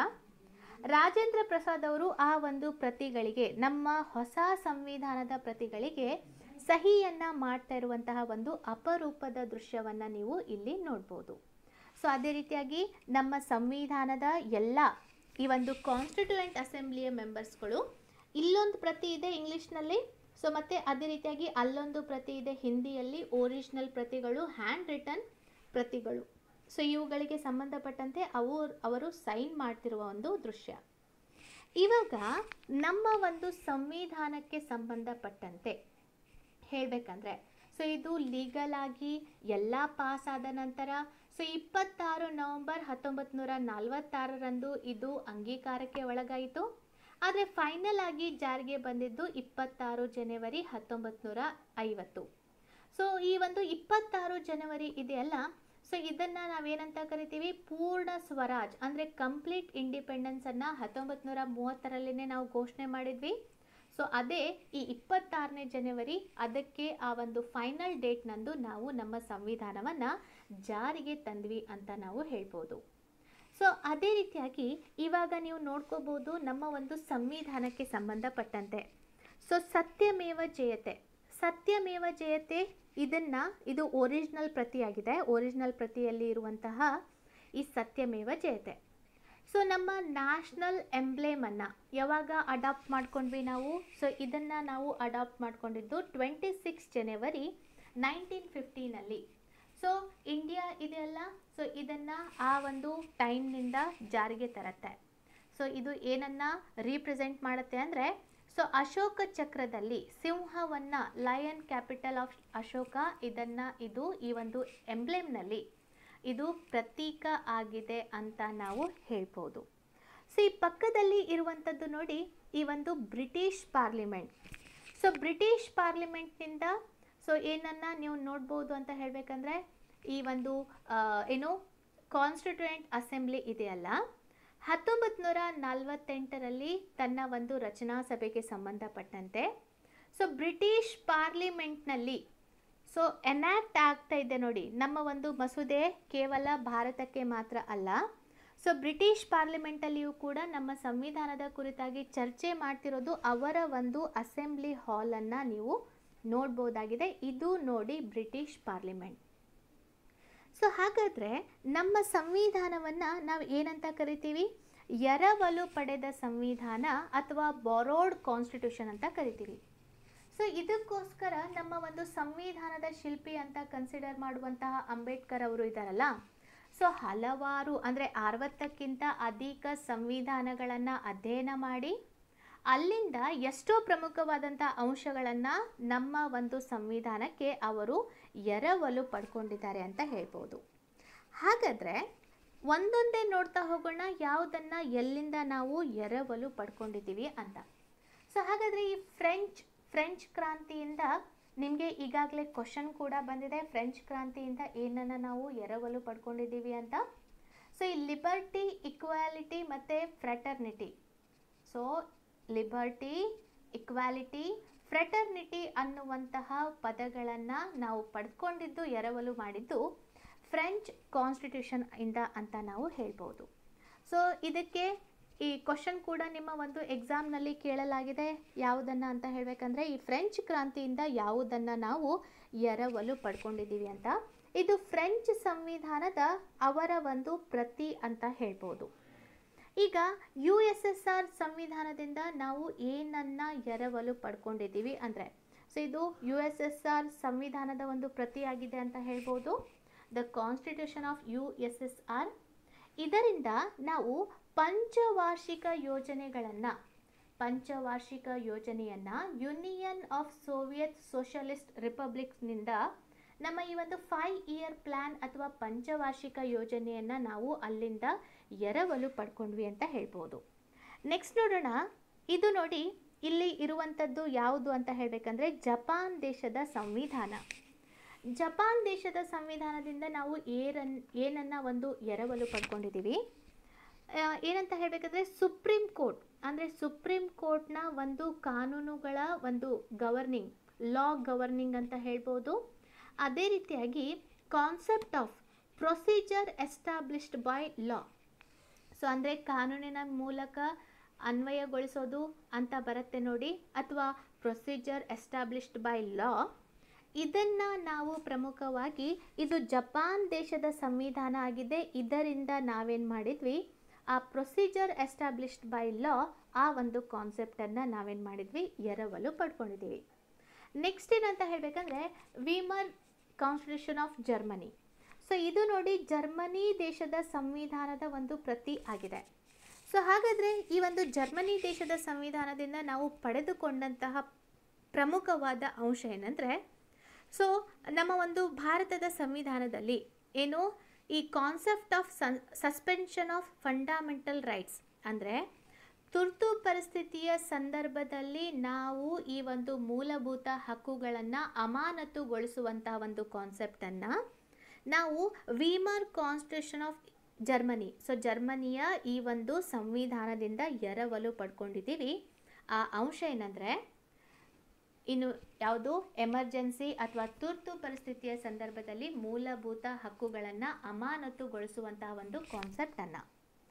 ರಾಜೇಂದ್ರ ಪ್ರಸಾದ್ ಅವರು ಆ ಒಂದು ಪ್ರತಿಗಳಿಗೆ ನಮ್ಮ ಹೊಸ ಸಂವಿಧಾನದ ಪ್ರತಿಗಳಿಗೆ ಸಹಿಯನ್ನ ಮಾಡ್ತಾ ಇರುವಂತಹ ಒಂದು ಅಪರೂಪದ ದೃಶ್ಯವನ್ನ ನೀವು ಇಲ್ಲಿ ನೋಡ್ಬೋದು ಸೊ ಅದೇ ರೀತಿಯಾಗಿ ನಮ್ಮ ಸಂವಿಧಾನದ ಎಲ್ಲ ಈ ಒಂದು ಕಾನ್ಸ್ಟಿಟ್ಯೂಯೆಂಟ್ ಅಸೆಂಬ್ಲಿಯ ಮೆಂಬರ್ಸ್ಗಳು ಇಲ್ಲೊಂದು ಪ್ರತಿ ಇದೆ ಇಂಗ್ಲಿಷ್ನಲ್ಲಿ ಸೊ ಮತ್ತೆ ಅದೇ ರೀತಿಯಾಗಿ ಅಲ್ಲೊಂದು ಪ್ರತಿ ಇದೆ ಹಿಂದಿಯಲ್ಲಿ ಒರಿಜಿನಲ್ ಪ್ರತಿಗಳು ಹ್ಯಾಂಡ್ ರಿಟನ್ ಪ್ರತಿಗಳು ಸೊ ಇವುಗಳಿಗೆ ಸಂಬಂಧಪಟ್ಟಂತೆ ಅವು ಅವರು ಸೈನ್ ಮಾಡ್ತಿರುವ ಒಂದು ದೃಶ್ಯ ಇವಾಗ ನಮ್ಮ ಒಂದು ಸಂವಿಧಾನಕ್ಕೆ ಸಂಬಂಧಪಟ್ಟಂತೆ ಹೇಳಬೇಕಂದ್ರೆ ಸೊ ಇದು ಲೀಗಲ್ ಆಗಿ ಎಲ್ಲ ಪಾಸ್ ಆದ ನಂತರ ಸೊ ಇಪ್ಪತ್ತಾರು ನವೆಂಬರ್ ಹತ್ತೊಂಬತ್ತು ನೂರ ನಲವತ್ತಾರರಂದು ಇದು ಅಂಗೀಕಾರಕ್ಕೆ ಒಳಗಾಯಿತು ಆದರೆ ಫೈನಲ್ ಆಗಿ ಜಾರಿಗೆ ಬಂದಿದ್ದು ಇಪ್ಪತ್ತಾರು ಜನವರಿ ಹತ್ತೊಂಬತ್ತು ನೂರ ಐವತ್ತು ಸೊ ಈ ಒಂದು ಇಪ್ಪತ್ತಾರು ಜನವರಿ ಇದೆಯಲ್ಲ ಸೊ ಇದನ್ನು ನಾವೇನಂತ ಕರಿತೀವಿ ಪೂರ್ಣ ಸ್ವರಾಜ್ ಅಂದರೆ ಕಂಪ್ಲೀಟ್ ಇಂಡಿಪೆಂಡೆನ್ಸನ್ನು ಹತ್ತೊಂಬತ್ತು ನೂರ ಮೂವತ್ತರಲ್ಲೇ ನಾವು ಘೋಷಣೆ ಮಾಡಿದ್ವಿ ಸೊ ಅದೇ ಈ ಇಪ್ಪತ್ತಾರನೇ ಜನವರಿ ಅದಕ್ಕೆ ಆ ಒಂದು ಫೈನಲ್ ಡೇಟ್ನಂದು ನಾವು ನಮ್ಮ ಸಂವಿಧಾನವನ್ನು ಜಾರಿಗೆ ತಂದ್ವಿ ಅಂತ ನಾವು ಹೇಳ್ಬೋದು ಸೊ ಅದೇ ರೀತಿಯಾಗಿ ಇವಾಗ ನೀವು ನೋಡ್ಕೋಬೋದು ನಮ್ಮ ಒಂದು ಸಂವಿಧಾನಕ್ಕೆ ಸಂಬಂಧಪಟ್ಟಂತೆ ಸೊ ಸತ್ಯಮೇವ ಜಯತೆ ಸತ್ಯಮೇವ ಜಯತೆ ಇದನ್ನು ಇದು ಒರಿಜಿನಲ್ ಪ್ರತಿಯಾಗಿದೆ ಒರಿಜಿನಲ್ ಪ್ರತಿಯಲ್ಲಿ ಇರುವಂತಹ ಈ ಸತ್ಯಮೇವ ಜಯತೆ ಸೊ ನಮ್ಮ ನ್ಯಾಷನಲ್ ಎಂಬ್ಲೇಮನ್ನು ಯಾವಾಗ ಅಡಾಪ್ಟ್ ಮಾಡ್ಕೊಂಡ್ವಿ ನಾವು ಸೊ ಇದನ್ನು ನಾವು ಅಡಾಪ್ಟ್ ಮಾಡ್ಕೊಂಡಿದ್ದು ಟ್ವೆಂಟಿ ಸಿಕ್ಸ್ ಜನವರಿ ನೈನ್ಟೀನ್ ಫಿಫ್ಟೀನಲ್ಲಿ ಸೊ ಇಂಡಿಯಾ ಇದೆಯಲ್ಲ ಸೊ ಇದನ್ನು ಆ ಒಂದು ಟೈಮ್ನಿಂದ ಜಾರಿಗೆ ತರುತ್ತೆ ಸೊ ಇದು ಏನನ್ನು ರೀಪ್ರೆಸೆಂಟ್ ಮಾಡುತ್ತೆ ಅಂದರೆ ಸೊ ಅಶೋಕ ಚಕ್ರದಲ್ಲಿ ಸಿಂಹವನ್ನು ಲಯನ್ ಕ್ಯಾಪಿಟಲ್ ಆಫ್ ಅಶೋಕ ಇದನ್ನು ಇದು ಈ ಒಂದು ಎಂಬ್ಲೇಮ್ನಲ್ಲಿ ಇದು ಪ್ರತೀಕ ಆಗಿದೆ ಅಂತ ನಾವು ಹೇಳ್ಬೋದು ಸೊ ಈ ಪಕ್ಕದಲ್ಲಿ ಇರುವಂಥದ್ದು ನೋಡಿ ಈ ಒಂದು ಬ್ರಿಟಿಷ್ ಪಾರ್ಲಿಮೆಂಟ್ ಸೊ ಬ್ರಿಟಿಷ್ ಪಾರ್ಲಿಮೆಂಟ್ನಿಂದ ಸೊ ಏನನ್ನು ನೀವು ನೋಡ್ಬೋದು ಅಂತ ಹೇಳಬೇಕಂದ್ರೆ ಈ ಒಂದು ಆ, ಏನು ಕಾನ್ಸ್ಟಿಟ್ಯೂಯೆಂಟ್ ಅಸೆಂಬ್ಲಿ ಇದೆಯಲ್ಲ ಹತ್ತೊಂಬತ್ತು ನೂರ ನಲವತ್ತೆಂಟರಲ್ಲಿ ತನ್ನ ಒಂದು ರಚನಾ ಸಭೆಗೆ ಸಂಬಂಧಪಟ್ಟಂತೆ ಸೊ ಬ್ರಿಟಿಷ್ ಪಾರ್ಲಿಮೆಂಟ್ನಲ್ಲಿ ಸೊ ಎನ್ಯಾಕ್ಟ್ ಆಗ್ತಾ ಇದೆ ನೋಡಿ ನಮ್ಮ ಒಂದು ಮಸೂದೆ ಕೇವಲ ಭಾರತಕ್ಕೆ ಮಾತ್ರ ಅಲ್ಲ ಸೊ ಬ್ರಿಟಿಷ್ ಪಾರ್ಲಿಮೆಂಟಲ್ಲಿಯೂ ಕೂಡ ನಮ್ಮ ಸಂವಿಧಾನದ ಕುರಿತಾಗಿ ಚರ್ಚೆ ಮಾಡ್ತಿರೋದು ಅವರ ಒಂದು ಅಸೆಂಬ್ಲಿ ಹಾಲನ್ನು ನೀವು ನೋಡ್ಬೋದಾಗಿದೆ ಇದು ನೋಡಿ ಬ್ರಿಟಿಷ್ ಪಾರ್ಲಿಮೆಂಟ್ ಸೊ ಹಾಗಾದರೆ ನಮ್ಮ ಸಂವಿಧಾನವನ್ನು ನಾವು ಏನಂತ ಕರಿತೀವಿ ಎರವಲು ಪಡೆದ ಸಂವಿಧಾನ ಅಥವಾ ಬಾರೋಡ್ ಕಾನ್ಸ್ಟಿಟ್ಯೂಷನ್ ಅಂತ ಕರಿತೀವಿ ಸೊ ಇದಕ್ಕೋಸ್ಕರ ನಮ್ಮ ಒಂದು ಸಂವಿಧಾನದ ಶಿಲ್ಪಿ ಅಂತ ಕನ್ಸಿಡರ್ ಮಾಡುವಂತಹ ಅಂಬೇಡ್ಕರ್ ಅವರು ಇದ್ದಾರಲ್ಲ ಸೊ ಹಲವಾರು ಅಂದರೆ ಅರವತ್ತಕ್ಕಿಂತ ಅಧಿಕ ಸಂವಿಧಾನಗಳನ್ನು ಅಧ್ಯಯನ ಮಾಡಿ ಅಲ್ಲಿಂದ ಎಷ್ಟೋ ಪ್ರಮುಖವಾದಂಥ ಅಂಶಗಳನ್ನು ನಮ್ಮ ಒಂದು ಸಂವಿಧಾನಕ್ಕೆ ಅವರು ಎರವಲು ಪಡ್ಕೊಂಡಿದ್ದಾರೆ ಅಂತ ಹೇಳ್ಬೋದು ಹಾಗಾದರೆ ಒಂದೊಂದೇ ನೋಡ್ತಾ ಹೋಗೋಣ ಯಾವುದನ್ನು ಎಲ್ಲಿಂದ ನಾವು ಎರವಲು ಪಡ್ಕೊಂಡಿದ್ದೀವಿ ಅಂತ ಸೊ ಹಾಗಾದರೆ ಈ ಫ್ರೆಂಚ್ ಫ್ರೆಂಚ್ ಕ್ರಾಂತಿಯಿಂದ ನಿಮಗೆ ಈಗಾಗಲೇ ಕ್ವಶನ್ ಕೂಡ ಬಂದಿದೆ ಫ್ರೆಂಚ್ ಕ್ರಾಂತಿಯಿಂದ ಏನನ್ನು ನಾವು ಎರವಲು ಪಡ್ಕೊಂಡಿದ್ದೀವಿ ಅಂತ ಸೊ ಈ ಲಿಬರ್ಟಿ ಇಕ್ವಾಲಿಟಿ ಮತ್ತು fraternity so liberty equality fraternity ಅನ್ನುವಂತಹ ಪದಗಳನ್ನು ನಾವು ಪಡ್ಕೊಂಡಿದ್ದು ಎರವಲು ಮಾಡಿದ್ದು ಫ್ರೆಂಚ್ ಕಾನ್ಸ್ಟಿಟ್ಯೂಷನ್ ಇಂದ ಅಂತ ನಾವು ಹೇಳ್ಬೋದು ಸೊ ಇದಕ್ಕೆ ಈ ಕ್ವಶನ್ ಕೂಡ ನಿಮ್ಮ ಒಂದು ಎಕ್ಸಾಮ್ನಲ್ಲಿ ಕೇಳಲಾಗಿದೆ ಯಾವುದನ್ನು ಅಂತ ಹೇಳಬೇಕಂದ್ರೆ ಈ ಫ್ರೆಂಚ್ ಕ್ರಾಂತಿಯಿಂದ ಯಾವುದನ್ನು ನಾವು ಎರವಲು ಪಡ್ಕೊಂಡಿದ್ದೀವಿ ಅಂತ ಇದು ಫ್ರೆಂಚ್ ಸಂವಿಧಾನದ ಅವರ ಒಂದು ಪ್ರತಿ ಅಂತ ಹೇಳ್ಬೋದು ಈಗ ಯು ಎಸ್ ಎಸ್ ಆರ್ ಸಂವಿಧಾನದಿಂದ ನಾವು ಏನನ್ನ ಎರವಲು ಪಡ್ಕೊಂಡಿದ್ದೀವಿ ಅಂದರೆ ಸೊ ಇದು ಯು ಎಸ್ ಎಸ್ ಆರ್ ಸಂವಿಧಾನದ ಒಂದು ಪ್ರತಿಯಾಗಿದೆ ಅಂತ ಹೇಳ್ಬೋದು the constitution of U S S R ಇದರಿಂದ ನಾವು ಪಂಚವಾರ್ಷಿಕ ಯೋಜನೆಗಳನ್ನು ಪಂಚವಾರ್ಷಿಕ ಯೋಜನೆಯನ್ನು ಯುನಿಯನ್ ಆಫ್ ಸೋವಿಯತ್ ಸೋಷಲಿಸ್ಟ್ ರಿಪಬ್ಲಿಕ್ಸ್ನಿಂದ ನಮ್ಮ ಈ ಒಂದು ಫೈವ್ ಇಯರ್ ಪ್ಲ್ಯಾನ್ ಅಥವಾ ಪಂಚವಾರ್ಷಿಕ ಯೋಜನೆಯನ್ನು ನಾವು ಅಲ್ಲಿಂದ ಎರವಲು ಪಡ್ಕೊಂಡ್ವಿ ಅಂತ ಹೇಳ್ಬೋದು ನೆಕ್ಸ್ಟ್ ನೋಡೋಣ ಇದು ನೋಡಿ ಇಲ್ಲಿ ಇರುವಂಥದ್ದು ಯಾವುದು ಅಂತ ಹೇಳಬೇಕಂದ್ರೆ ಜಪಾನ್ ದೇಶದ ಸಂವಿಧಾನ ಜಪಾನ್ ದೇಶದ ಸಂವಿಧಾನದಿಂದ ನಾವು ಏರನ್ ಏನನ್ನ ಒಂದು ಎರವಲು ಪಡ್ಕೊಂಡಿದ್ದೀವಿ ಆ, ಏನಂತ ಹೇಳಬೇಕಂದ್ರೆ ಸುಪ್ರೀಂ ಕೋರ್ಟ್ ಅಂದರೆ ಸುಪ್ರೀಂ ಕೋರ್ಟ್ನ ಒಂದು ಕಾನೂನುಗಳ ಒಂದು ಗವರ್ನಿಂಗ್ ಲಾ ಗವರ್ನಿಂಗ್ ಅಂತ ಹೇಳ್ಬೋದು ಅದೇ ರೀತಿಯಾಗಿ concept of procedure established by law so ಅಂದರೆ ಕಾನೂನಿನ ಮೂಲಕ ಅನ್ವಯಗೊಳಿಸೋದು ಅಂತ ಬರುತ್ತೆ ನೋಡಿ ಅಥವಾ ಪ್ರೊಸೀಜರ್ ಎಸ್ಟಾಬ್ಲಿಷ್ಡ್ ಬೈ ಲಾ ಇದನ್ನು ನಾವು ಪ್ರಮುಖವಾಗಿ ಇದು ಜಪಾನ್ ದೇಶದ ಸಂವಿಧಾನ ಆಗಿದೆ ಇದರಿಂದ ನಾವೇನು ಮಾಡಿದ್ವಿ ಆ ಪ್ರೊಸೀಜರ್ ಎಸ್ಟಾಬ್ಲಿಷ್ಡ್ ಬೈ ಲಾ ಆ ಒಂದು ಕಾನ್ಸೆಪ್ಟನ್ನು ನಾವೇನು ಮಾಡಿದ್ವಿ ಎರವಲು ಪಡ್ಕೊಂಡಿದ್ದೀವಿ ನೆಕ್ಸ್ಟ್ ಏನಂತ ಹೇಳಬೇಕಂದ್ರೆ Weimar constitution of Germany so ಇದು ನೋಡಿ ಜರ್ಮನಿ ದೇಶದ ಸಂವಿಧಾನದ ಒಂದು ಪ್ರತಿ ಆಗಿದೆ ಸೊ ಹಾಗಾದರೆ ಈ ಒಂದು ಜರ್ಮನಿ ದೇಶದ ಸಂವಿಧಾನದಿಂದ ನಾವು ಪಡೆದುಕೊಂಡಂತಹ ಪ್ರಮುಖವಾದ ಅಂಶ ಏನಂದರೆ ಸೊ ನಮ್ಮ ಒಂದು ಭಾರತದ ಸಂವಿಧಾನದಲ್ಲಿ ಏನು ಈ ಕಾನ್ಸೆಪ್ಟ್ ಆಫ್ ಸನ್ ಸಸ್ಪೆನ್ಷನ್ ಆಫ್ ಫಂಡಮೆಂಟಲ್ ರೈಟ್ಸ್ ಅಂದರೆ ತುರ್ತು ಪರಿಸ್ಥಿತಿಯ ಸಂದರ್ಭದಲ್ಲಿ ನಾವು ಈ ಒಂದು ಮೂಲಭೂತ ಹಕ್ಕುಗಳನ್ನು ಅಮಾನತುಗೊಳಿಸುವಂತಹ ಒಂದು ಕಾನ್ಸೆಪ್ಟನ್ನು ನಾವು Weimar constitution of Germany so ಜರ್ಮನಿಯ ಈ ಒಂದು ಸಂವಿಧಾನದಿಂದ ಎರವಲು ಪಡ್ಕೊಂಡಿದ್ದೀವಿ ಆ ಅಂಶ ಏನಂದರೆ ಇನ್ನು ಯಾವುದು ಎಮರ್ಜೆನ್ಸಿ ಅಥವಾ ತುರ್ತು ಪರಿಸ್ಥಿತಿಯ ಸಂದರ್ಭದಲ್ಲಿ ಮೂಲಭೂತ ಹಕ್ಕುಗಳನ್ನು ಅಮಾನತುಗೊಳಿಸುವಂತಹ ಒಂದು ಕಾನ್ಸೆಪ್ಟನ್ನು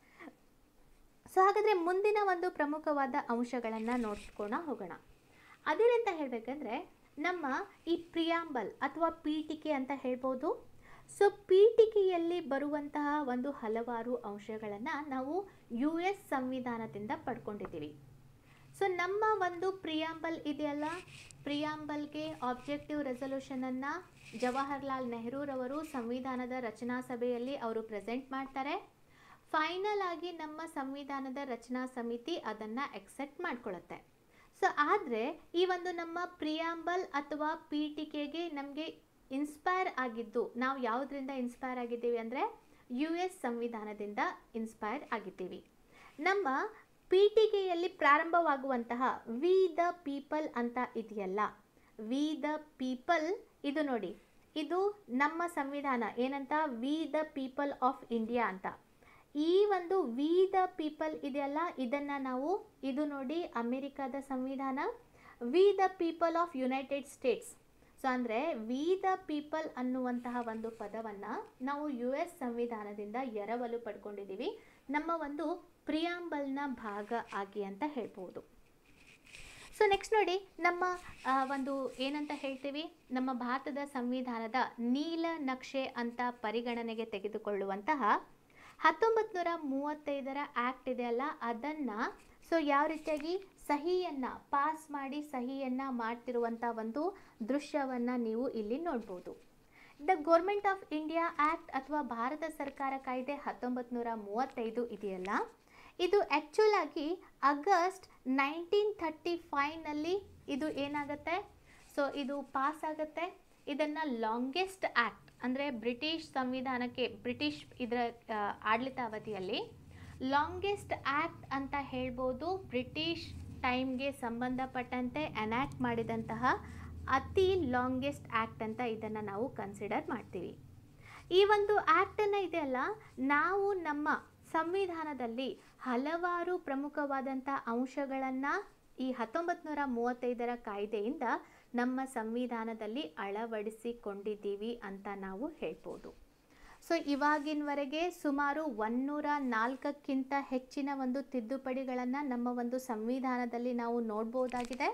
ಸೊ ಹಾಗಾದರೆ ಮುಂದಿನ ಒಂದು ಪ್ರಮುಖವಾದ ಅಂಶಗಳನ್ನು ನೋಡ್ಕೊಣ ಹೋಗೋಣ ಅದೇನಂತ ಹೇಳಬೇಕಂದ್ರೆ ನಮ್ಮ ಈ ಪ್ರಿಯಾಂಬಲ್ ಅಥವಾ ಪೀಠಿಕೆ ಅಂತ ಹೇಳ್ಬೋದು ಸೊ ಪೀಠಿಕೆಯಲ್ಲಿ ಬರುವಂತಹ ಒಂದು ಹಲವಾರು ಅಂಶಗಳನ್ನು ನಾವು ಯು ಎಸ್ ಸಂವಿಧಾನದಿಂದ ಪಡ್ಕೊಂಡಿದ್ದೀವಿ ಸೊ ನಮ್ಮ ಒಂದು ಪ್ರಿಯಾಂಬಲ್ ಇದೆಯಲ್ಲ ಪ್ರಿಯಾಂಬಲ್ಗೆ ಆಬ್ಜೆಕ್ಟಿವ್ ರೆಸೊಲ್ಯೂಷನನ್ನು ಜವಾಹರ್ಲಾಲ್ ನೆಹರೂರವರು ಸಂವಿಧಾನದ ರಚನಾ ಸಭೆಯಲ್ಲಿ ಅವರು ಪ್ರೆಸೆಂಟ್ ಮಾಡ್ತಾರೆ ಫೈನಲ್ ಆಗಿ ನಮ್ಮ ಸಂವಿಧಾನದ ರಚನಾ ಸಮಿತಿ ಅದನ್ನು ಎಕ್ಸೆಪ್ಟ್ ಮಾಡ್ಕೊಳ್ಳುತ್ತೆ ಸೊ ಆದರೆ ಈ ಒಂದು ನಮ್ಮ ಪ್ರಿಯಾಂಬಲ್ ಅಥವಾ ಪೀಠಿಕೆಗೆ ನಮಗೆ ಇನ್ಸ್ಪೈರ್ ಆಗಿದ್ದು ನಾವು ಯಾವುದರಿಂದ ಇನ್ಸ್ಪೈರ್ ಆಗಿದ್ದೀವಿ ಅಂದರೆ ಯು ಎಸ್ ಸಂವಿಧಾನದಿಂದ ಇನ್ಸ್ಪೈರ್ ಆಗಿದ್ದೀವಿ ನಮ್ಮ ಪೀಠಿಕೆಯಲ್ಲಿ ಪ್ರಾರಂಭವಾಗುವಂತಹ ವಿ ದ ಪೀಪಲ್ ಅಂತ ಇದೆಯಲ್ಲ ವಿ ದ ಪೀಪಲ್ ಇದು ನೋಡಿ ಇದು ನಮ್ಮ ಸಂವಿಧಾನ ಏನಂತ we the people of India ಅಂತ ಈ ಒಂದು ವಿ ದ ಪೀಪಲ್ ಇದೆಯಲ್ಲ ಇದನ್ನು ನಾವು ಇದು ನೋಡಿ ಅಮೆರಿಕದ ಸಂವಿಧಾನ we the people of United States so ಅಂದರೆ ವಿ ದ ಪೀಪಲ್ ಅನ್ನುವಂತಹ ಒಂದು ಪದವನ್ನು ನಾವು ಯು ಎಸ್ ಸಂವಿಧಾನದಿಂದ ಎರವಲು ಪಡ್ಕೊಂಡಿದ್ದೀವಿ ನಮ್ಮ ಒಂದು ಪ್ರಿಯಾಂಬಲ್ನ ಭಾಗ ಆಗಿ ಅಂತ ಹೇಳ್ಬೋದು ಸೊ ನೆಕ್ಸ್ಟ್ ನೋಡಿ ನಮ್ಮ ಆ, ಒಂದು ಏನಂತ ಹೇಳ್ತೀವಿ ನಮ್ಮ ಭಾರತದ ಸಂವಿಧಾನದ ನೀಲ ನಕ್ಷೆ ಅಂತ ಪರಿಗಣನೆಗೆ ತೆಗೆದುಕೊಳ್ಳುವಂತಹ ಹತ್ತೊಂಬತ್ತು ನೂರ ಮೂವತ್ತೈದರ ಆ್ಯಕ್ಟ್ ಇದೆಯಲ್ಲ ಅದನ್ನು ಸೊ ಯಾವ ರೀತಿಯಾಗಿ ಸಹಿಯನ್ನು ಪಾಸ್ ಮಾಡಿ ಸಹಿಯನ್ನು ಮಾಡ್ತಿರುವಂಥ ಒಂದು ದೃಶ್ಯವನ್ನು ನೀವು ಇಲ್ಲಿ ನೋಡ್ಬೋದು the government of India act ಅಥವಾ ಭಾರತ ಸರ್ಕಾರ ಕಾಯ್ದೆ ಹತ್ತೊಂಬತ್ತು ನೂರ ಮೂವತ್ತೈದು ಇದೆಯಲ್ಲ ಇದು ಆ್ಯಕ್ಚುಲ್ ಆಗಿ ಆಗಸ್ಟ್ ನೈನ್ಟೀನ್ ಥರ್ಟಿ ಫೈವ್ನಲ್ಲಿ ಇದು ಏನಾಗುತ್ತೆ ಸೊ ಇದು ಪಾಸ್ ಆಗುತ್ತೆ ಇದನ್ನು ಲಾಂಗೆಸ್ಟ್ ಆ್ಯಕ್ಟ್ ಅಂದರೆ ಬ್ರಿಟಿಷ್ ಸಂವಿಧಾನಕ್ಕೆ ಬ್ರಿಟಿಷ್ ಇದರ ಆ, ಆಡಳಿತಾವಧಿಯಲ್ಲಿ ಲಾಂಗೆಸ್ಟ್ ಆ್ಯಕ್ಟ್ ಅಂತ ಹೇಳ್ಬೋದು ಬ್ರಿಟಿಷ್ ಟೈಮ್ಗೆ ಸಂಬಂಧಪಟ್ಟಂತೆ ಎನ್ಯಾಕ್ಟ್ ಮಾಡಿದಂತಹ ಅತಿ ಲಾಂಗೆಸ್ಟ್ ಆ್ಯಕ್ಟ್ ಅಂತ ಇದನ್ನು ನಾವು ಕನ್ಸಿಡರ್ ಮಾಡ್ತೀವಿ ಈ ಒಂದು ಆ್ಯಕ್ಟನ್ನು ಇದೆಯಲ್ಲ ನಾವು ನಮ್ಮ ಸಂವಿಧಾನದಲ್ಲಿ ಹಲವಾರು ಪ್ರಮುಖವಾದಂಥ ಅಂಶಗಳನ್ನು ಈ ಹತ್ತೊಂಬತ್ತು ನೂರ ಮೂವತ್ತೈದರ ಕಾಯ್ದೆಯಿಂದ ನಮ್ಮ ಸಂವಿಧಾನದಲ್ಲಿ ಅಳವಡಿಸಿಕೊಂಡಿದ್ದೀವಿ ಅಂತ ನಾವು ಹೇಳ್ಬೋದು ಸೊ ಇವಾಗಿನವರೆಗೆ ಸುಮಾರು ಒನ್ನೂರ ನಾಲ್ಕಕ್ಕಿಂತ ಹೆಚ್ಚಿನ ಒಂದು ತಿದ್ದುಪಡಿಗಳನ್ನು ನಮ್ಮ ಒಂದು ಸಂವಿಧಾನದಲ್ಲಿ ನಾವು ನೋಡ್ಬೋದಾಗಿದೆ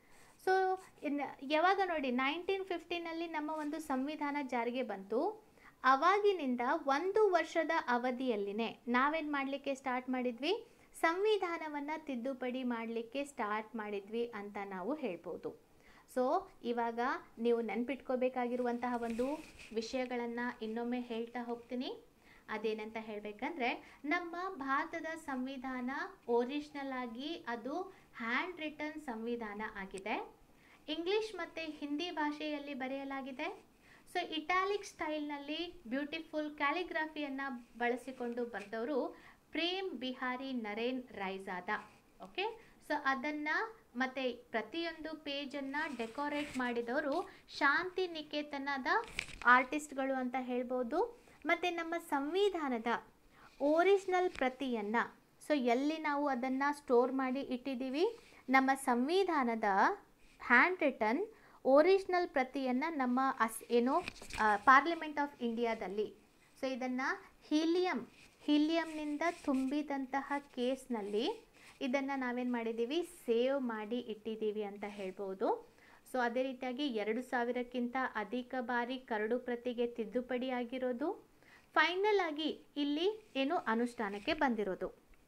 ಸೊ ಇನ್ನು ಯಾವಾಗ ನೋಡಿ ನೈನ್ಟೀನ್ ಫಿಫ್ಟೀನಲ್ಲಿ ನಮ್ಮ ಒಂದು ಸಂವಿಧಾನ ಜಾರಿಗೆ ಬಂತು ಅವಾಗಿನಿಂದ ಒಂದು ವರ್ಷದ ಅವಧಿಯಲ್ಲಿನೇ ನಾವೇನು ಮಾಡಲಿಕ್ಕೆ ಸ್ಟಾರ್ಟ್ ಮಾಡಿದ್ವಿ ಸಂವಿಧಾನವನ್ನು ತಿದ್ದುಪಡಿ ಮಾಡಲಿಕ್ಕೆ ಸ್ಟಾರ್ಟ್ ಮಾಡಿದ್ವಿ ಅಂತ ನಾವು ಹೇಳ್ಬೋದು ಸೊ ಇವಾಗ ನೀವು ನೆನ್ಪಿಟ್ಕೋಬೇಕಾಗಿರುವಂತಹ ಒಂದು ವಿಷಯಗಳನ್ನು ಇನ್ನೊಮ್ಮೆ ಹೇಳ್ತಾ ಹೋಗ್ತೀನಿ ಅದೇನಂತ ಹೇಳಬೇಕಂದ್ರೆ ನಮ್ಮ ಭಾರತದ ಸಂವಿಧಾನ ಒರಿಜಿನಲ್ ಆಗಿ ಅದು ಹ್ಯಾಂಡ್ ರಿಟರ್ನ್ ಸಂವಿಧಾನ ಆಗಿದೆ ಇಂಗ್ಲಿಷ್ ಮತ್ತು ಹಿಂದಿ ಭಾಷೆಯಲ್ಲಿ ಬರೆಯಲಾಗಿದೆ ಸೊ ಇಟಾಲಿಕ್ ಸ್ಟೈಲ್ನಲ್ಲಿ ಬ್ಯೂಟಿಫುಲ್ ಕ್ಯಾಲಿಗ್ರಫಿಯನ್ನು ಬಳಸಿಕೊಂಡು ಬರೆದವರು ಪ್ರೇಮ್ ಬಿಹಾರಿ ನರೇನ್ ರೈಜಾದ ಓಕೆ ಸೊ ಅದನ್ನು ಮತ್ತು ಪ್ರತಿಯೊಂದು ಪೇಜನ್ನು ಡೆಕೋರೇಟ್ ಮಾಡಿದವರು ಶಾಂತಿ ನಿಕೇತನದ ಆರ್ಟಿಸ್ಟ್ಗಳು ಅಂತ ಹೇಳ್ಬೋದು ಮತ್ತು ನಮ್ಮ ಸಂವಿಧಾನದ ಒರಿಜಿನಲ್ ಪ್ರತಿಯನ್ನು ಸೊ ಎಲ್ಲಿ ನಾವು ಅದನ್ನು ಸ್ಟೋರ್ ಮಾಡಿ ಇಟ್ಟಿದ್ದೀವಿ ನಮ್ಮ ಸಂವಿಧಾನದ ಹ್ಯಾಂಡ್ ರಿಟನ್ ಒರಿಜಿನಲ್ ಪ್ರತಿಯನ್ನು ನಮ್ಮ ಅಸ್ ಏನು ಪಾರ್ಲಿಮೆಂಟ್ ಆಫ್ ಇಂಡಿಯಾದಲ್ಲಿ ಸೊ ಇದನ್ನು ಹೀಲಿಯಂ ಹೀಲಿಯಂನಿಂದ ತುಂಬಿದಂತಹ ಕೇಸ್ನಲ್ಲಿ ಇದನ್ನು ನಾವೇನು ಮಾಡಿದ್ದೀವಿ ಸೇವ್ ಮಾಡಿ ಇಟ್ಟಿದ್ದೀವಿ ಅಂತ ಹೇಳ್ಬೋದು ಸೊ ಅದೇ ರೀತಿಯಾಗಿ ಎರಡು ಸಾವಿರಕ್ಕಿಂತ ಅಧಿಕ ಬಾರಿ ಕರಡು ಪ್ರತಿಗೆ ತಿದ್ದುಪಡಿ ಆಗಿರೋದು ಫೈನಲ್ ಆಗಿ ಇಲ್ಲಿ ಏನು ಅನುಷ್ಠಾನಕ್ಕೆ ಬಂದಿರೋದು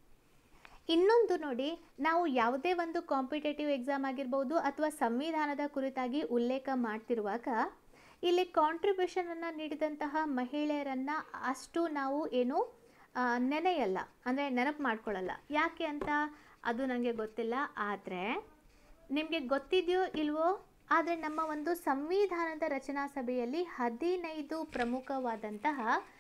ಇನ್ನೊಂದು ನೋಡಿ ನಾವು ಯಾವುದೇ ಒಂದು ಕಾಂಪಿಟೇಟಿವ್ ಎಕ್ಸಾಮ್ ಆಗಿರ್ಬೋದು ಅಥವಾ ಸಂವಿಧಾನದ ಕುರಿತಾಗಿ ಉಲ್ಲೇಖ ಮಾಡ್ತಿರುವಾಗ ಇಲ್ಲಿ ಕಾಂಟ್ರಿಬ್ಯೂಷನನ್ನು ನೀಡಿದಂತಹ ಮಹಿಳೆಯರನ್ನು ಅಷ್ಟು ನಾವು ಏನು ಆ, ನೆನೆಯಲ್ಲ ಅಂದರೆ ನೆನಪು ಮಾಡ್ಕೊಳ್ಳಲ್ಲ ಯಾಕೆ ಅಂತ ಅದು ನನಗೆ ಗೊತ್ತಿಲ್ಲ ಆದರೆ ನಿಮಗೆ ಗೊತ್ತಿದೆಯೋ ಇಲ್ವೋ ಆದರೆ ನಮ್ಮ ಒಂದು ಸಂವಿಧಾನದ ರಚನಾ ಸಭೆಯಲ್ಲಿ ಹದಿನೈದು ಪ್ರಮುಖವಾದಂತಹ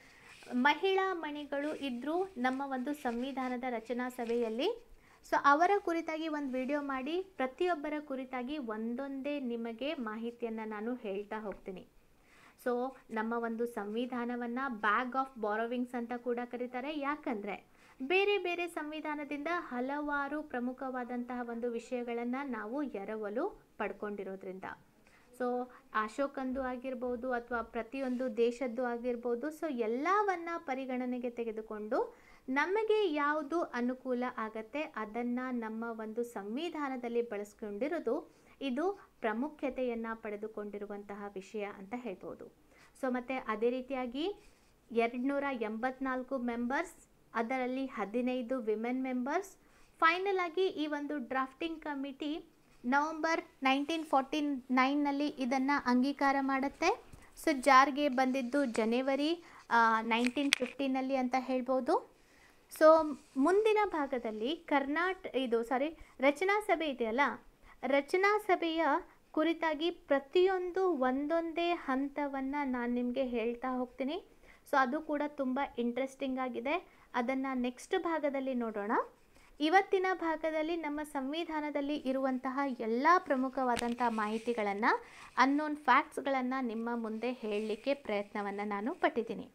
ಮಹಿಳಾ ಮಣಿಗಳು ಇದ್ದರೂ ನಮ್ಮ ಒಂದು ಸಂವಿಧಾನದ ರಚನಾ ಸಭೆಯಲ್ಲಿ ಸೊ ಅವರ ಕುರಿತಾಗಿ ಒಂದು ವಿಡಿಯೋ ಮಾಡಿ ಪ್ರತಿಯೊಬ್ಬರ ಕುರಿತಾಗಿ ಒಂದೊಂದೇ ನಿಮಗೆ ಮಾಹಿತಿಯನ್ನು ನಾನು ಹೇಳ್ತಾ ಹೋಗ್ತೀನಿ ಸೊ ನಮ್ಮ ಒಂದು ಸಂವಿಧಾನವನ್ನು ಬ್ಯಾಗ್ ಆಫ್ ಬಾರೋವಿಂಗ್ಸ್ ಅಂತ ಕೂಡ ಕರೀತಾರೆ ಯಾಕಂದರೆ ಬೇರೆ ಬೇರೆ ಸಂವಿಧಾನದಿಂದ ಹಲವಾರು ಪ್ರಮುಖವಾದಂತಹ ಒಂದು ವಿಷಯಗಳನ್ನು ನಾವು ಎರವಲು ಪಡ್ಕೊಂಡಿರೋದ್ರಿಂದ ಸೊ ಅಶೋಕಂದು ಆಗಿರ್ಬೋದು ಅಥವಾ ಪ್ರತಿಯೊಂದು ದೇಶದ್ದು ಆಗಿರ್ಬೋದು ಸೊ ಎಲ್ಲವನ್ನ ಪರಿಗಣನೆಗೆ ತೆಗೆದುಕೊಂಡು ನಮಗೆ ಯಾವುದು ಅನುಕೂಲ ಆಗತ್ತೆ ಅದನ್ನು ನಮ್ಮ ಒಂದು ಸಂವಿಧಾನದಲ್ಲಿ ಬಳಸ್ಕೊಂಡಿರೋದು ಇದು ಪ್ರಾಮುಖ್ಯತೆಯನ್ನು ಪಡೆದುಕೊಂಡಿರುವಂತಹ ವಿಷಯ ಅಂತ ಹೇಳ್ಬೋದು ಸೊ ಮತ್ತು ಅದೇ ರೀತಿಯಾಗಿ ಎರಡುನೂರ ಎಂಬತ್ನಾಲ್ಕು ಮೆಂಬರ್ಸ್ ಅದರಲ್ಲಿ ಹದಿನೈದು ವಿಮೆನ್ ಮೆಂಬರ್ಸ್ ಫೈನಲ್ ಆಗಿ ಈ ಒಂದು drafting committee November nineteen forty ನೈನ್ನಲ್ಲಿ ಇದನ್ನು ಅಂಗೀಕಾರ ಮಾಡುತ್ತೆ ಸೊ ಜಾರಿಗೆ ಬಂದಿದ್ದು ಜನವರಿ ನೈನ್ಟೀನ್ ಫಿಫ್ಟೀನಲ್ಲಿ ಅಂತ ಹೇಳ್ಬೋದು ಸೊ ಮುಂದಿನ ಭಾಗದಲ್ಲಿ ಕರ್ನಾಟ ಇದು ಸಾರಿ ರಚನಾ ಸಭೆ ಇದೆಯಲ್ಲ ರಚನಾ ಸಭೆಯ ಕುರಿತಾಗಿ ಪ್ರತಿಯೊಂದು ಒಂದೊಂದೇ ಹಂತವನ್ನು ನಾನು ನಿಮಗೆ ಹೇಳ್ತಾ ಹೋಗ್ತೀನಿ ಸೊ ಅದು ಕೂಡ ತುಂಬ ಇಂಟ್ರೆಸ್ಟಿಂಗ್ ಆಗಿದೆ ಅದನ್ನು ನೆಕ್ಸ್ಟ್ ಭಾಗದಲ್ಲಿ ನೋಡೋಣ ಇವತ್ತಿನ ಭಾಗದಲ್ಲಿ ನಮ್ಮ ಸಂವಿಧಾನದಲ್ಲಿ ಇರುವಂತಹ ಎಲ್ಲ ಪ್ರಮುಖವಾದಂಥ ಮಾಹಿತಿಗಳನ್ನು ಅನ್ನೋನ್ ಫ್ಯಾಕ್ಟ್ಸ್ಗಳನ್ನು ನಿಮ್ಮ ಮುಂದೆ ಹೇಳಲಿಕ್ಕೆ ಪ್ರಯತ್ನವನ್ನು ನಾನು ಪಟ್ಟಿದ್ದೀನಿ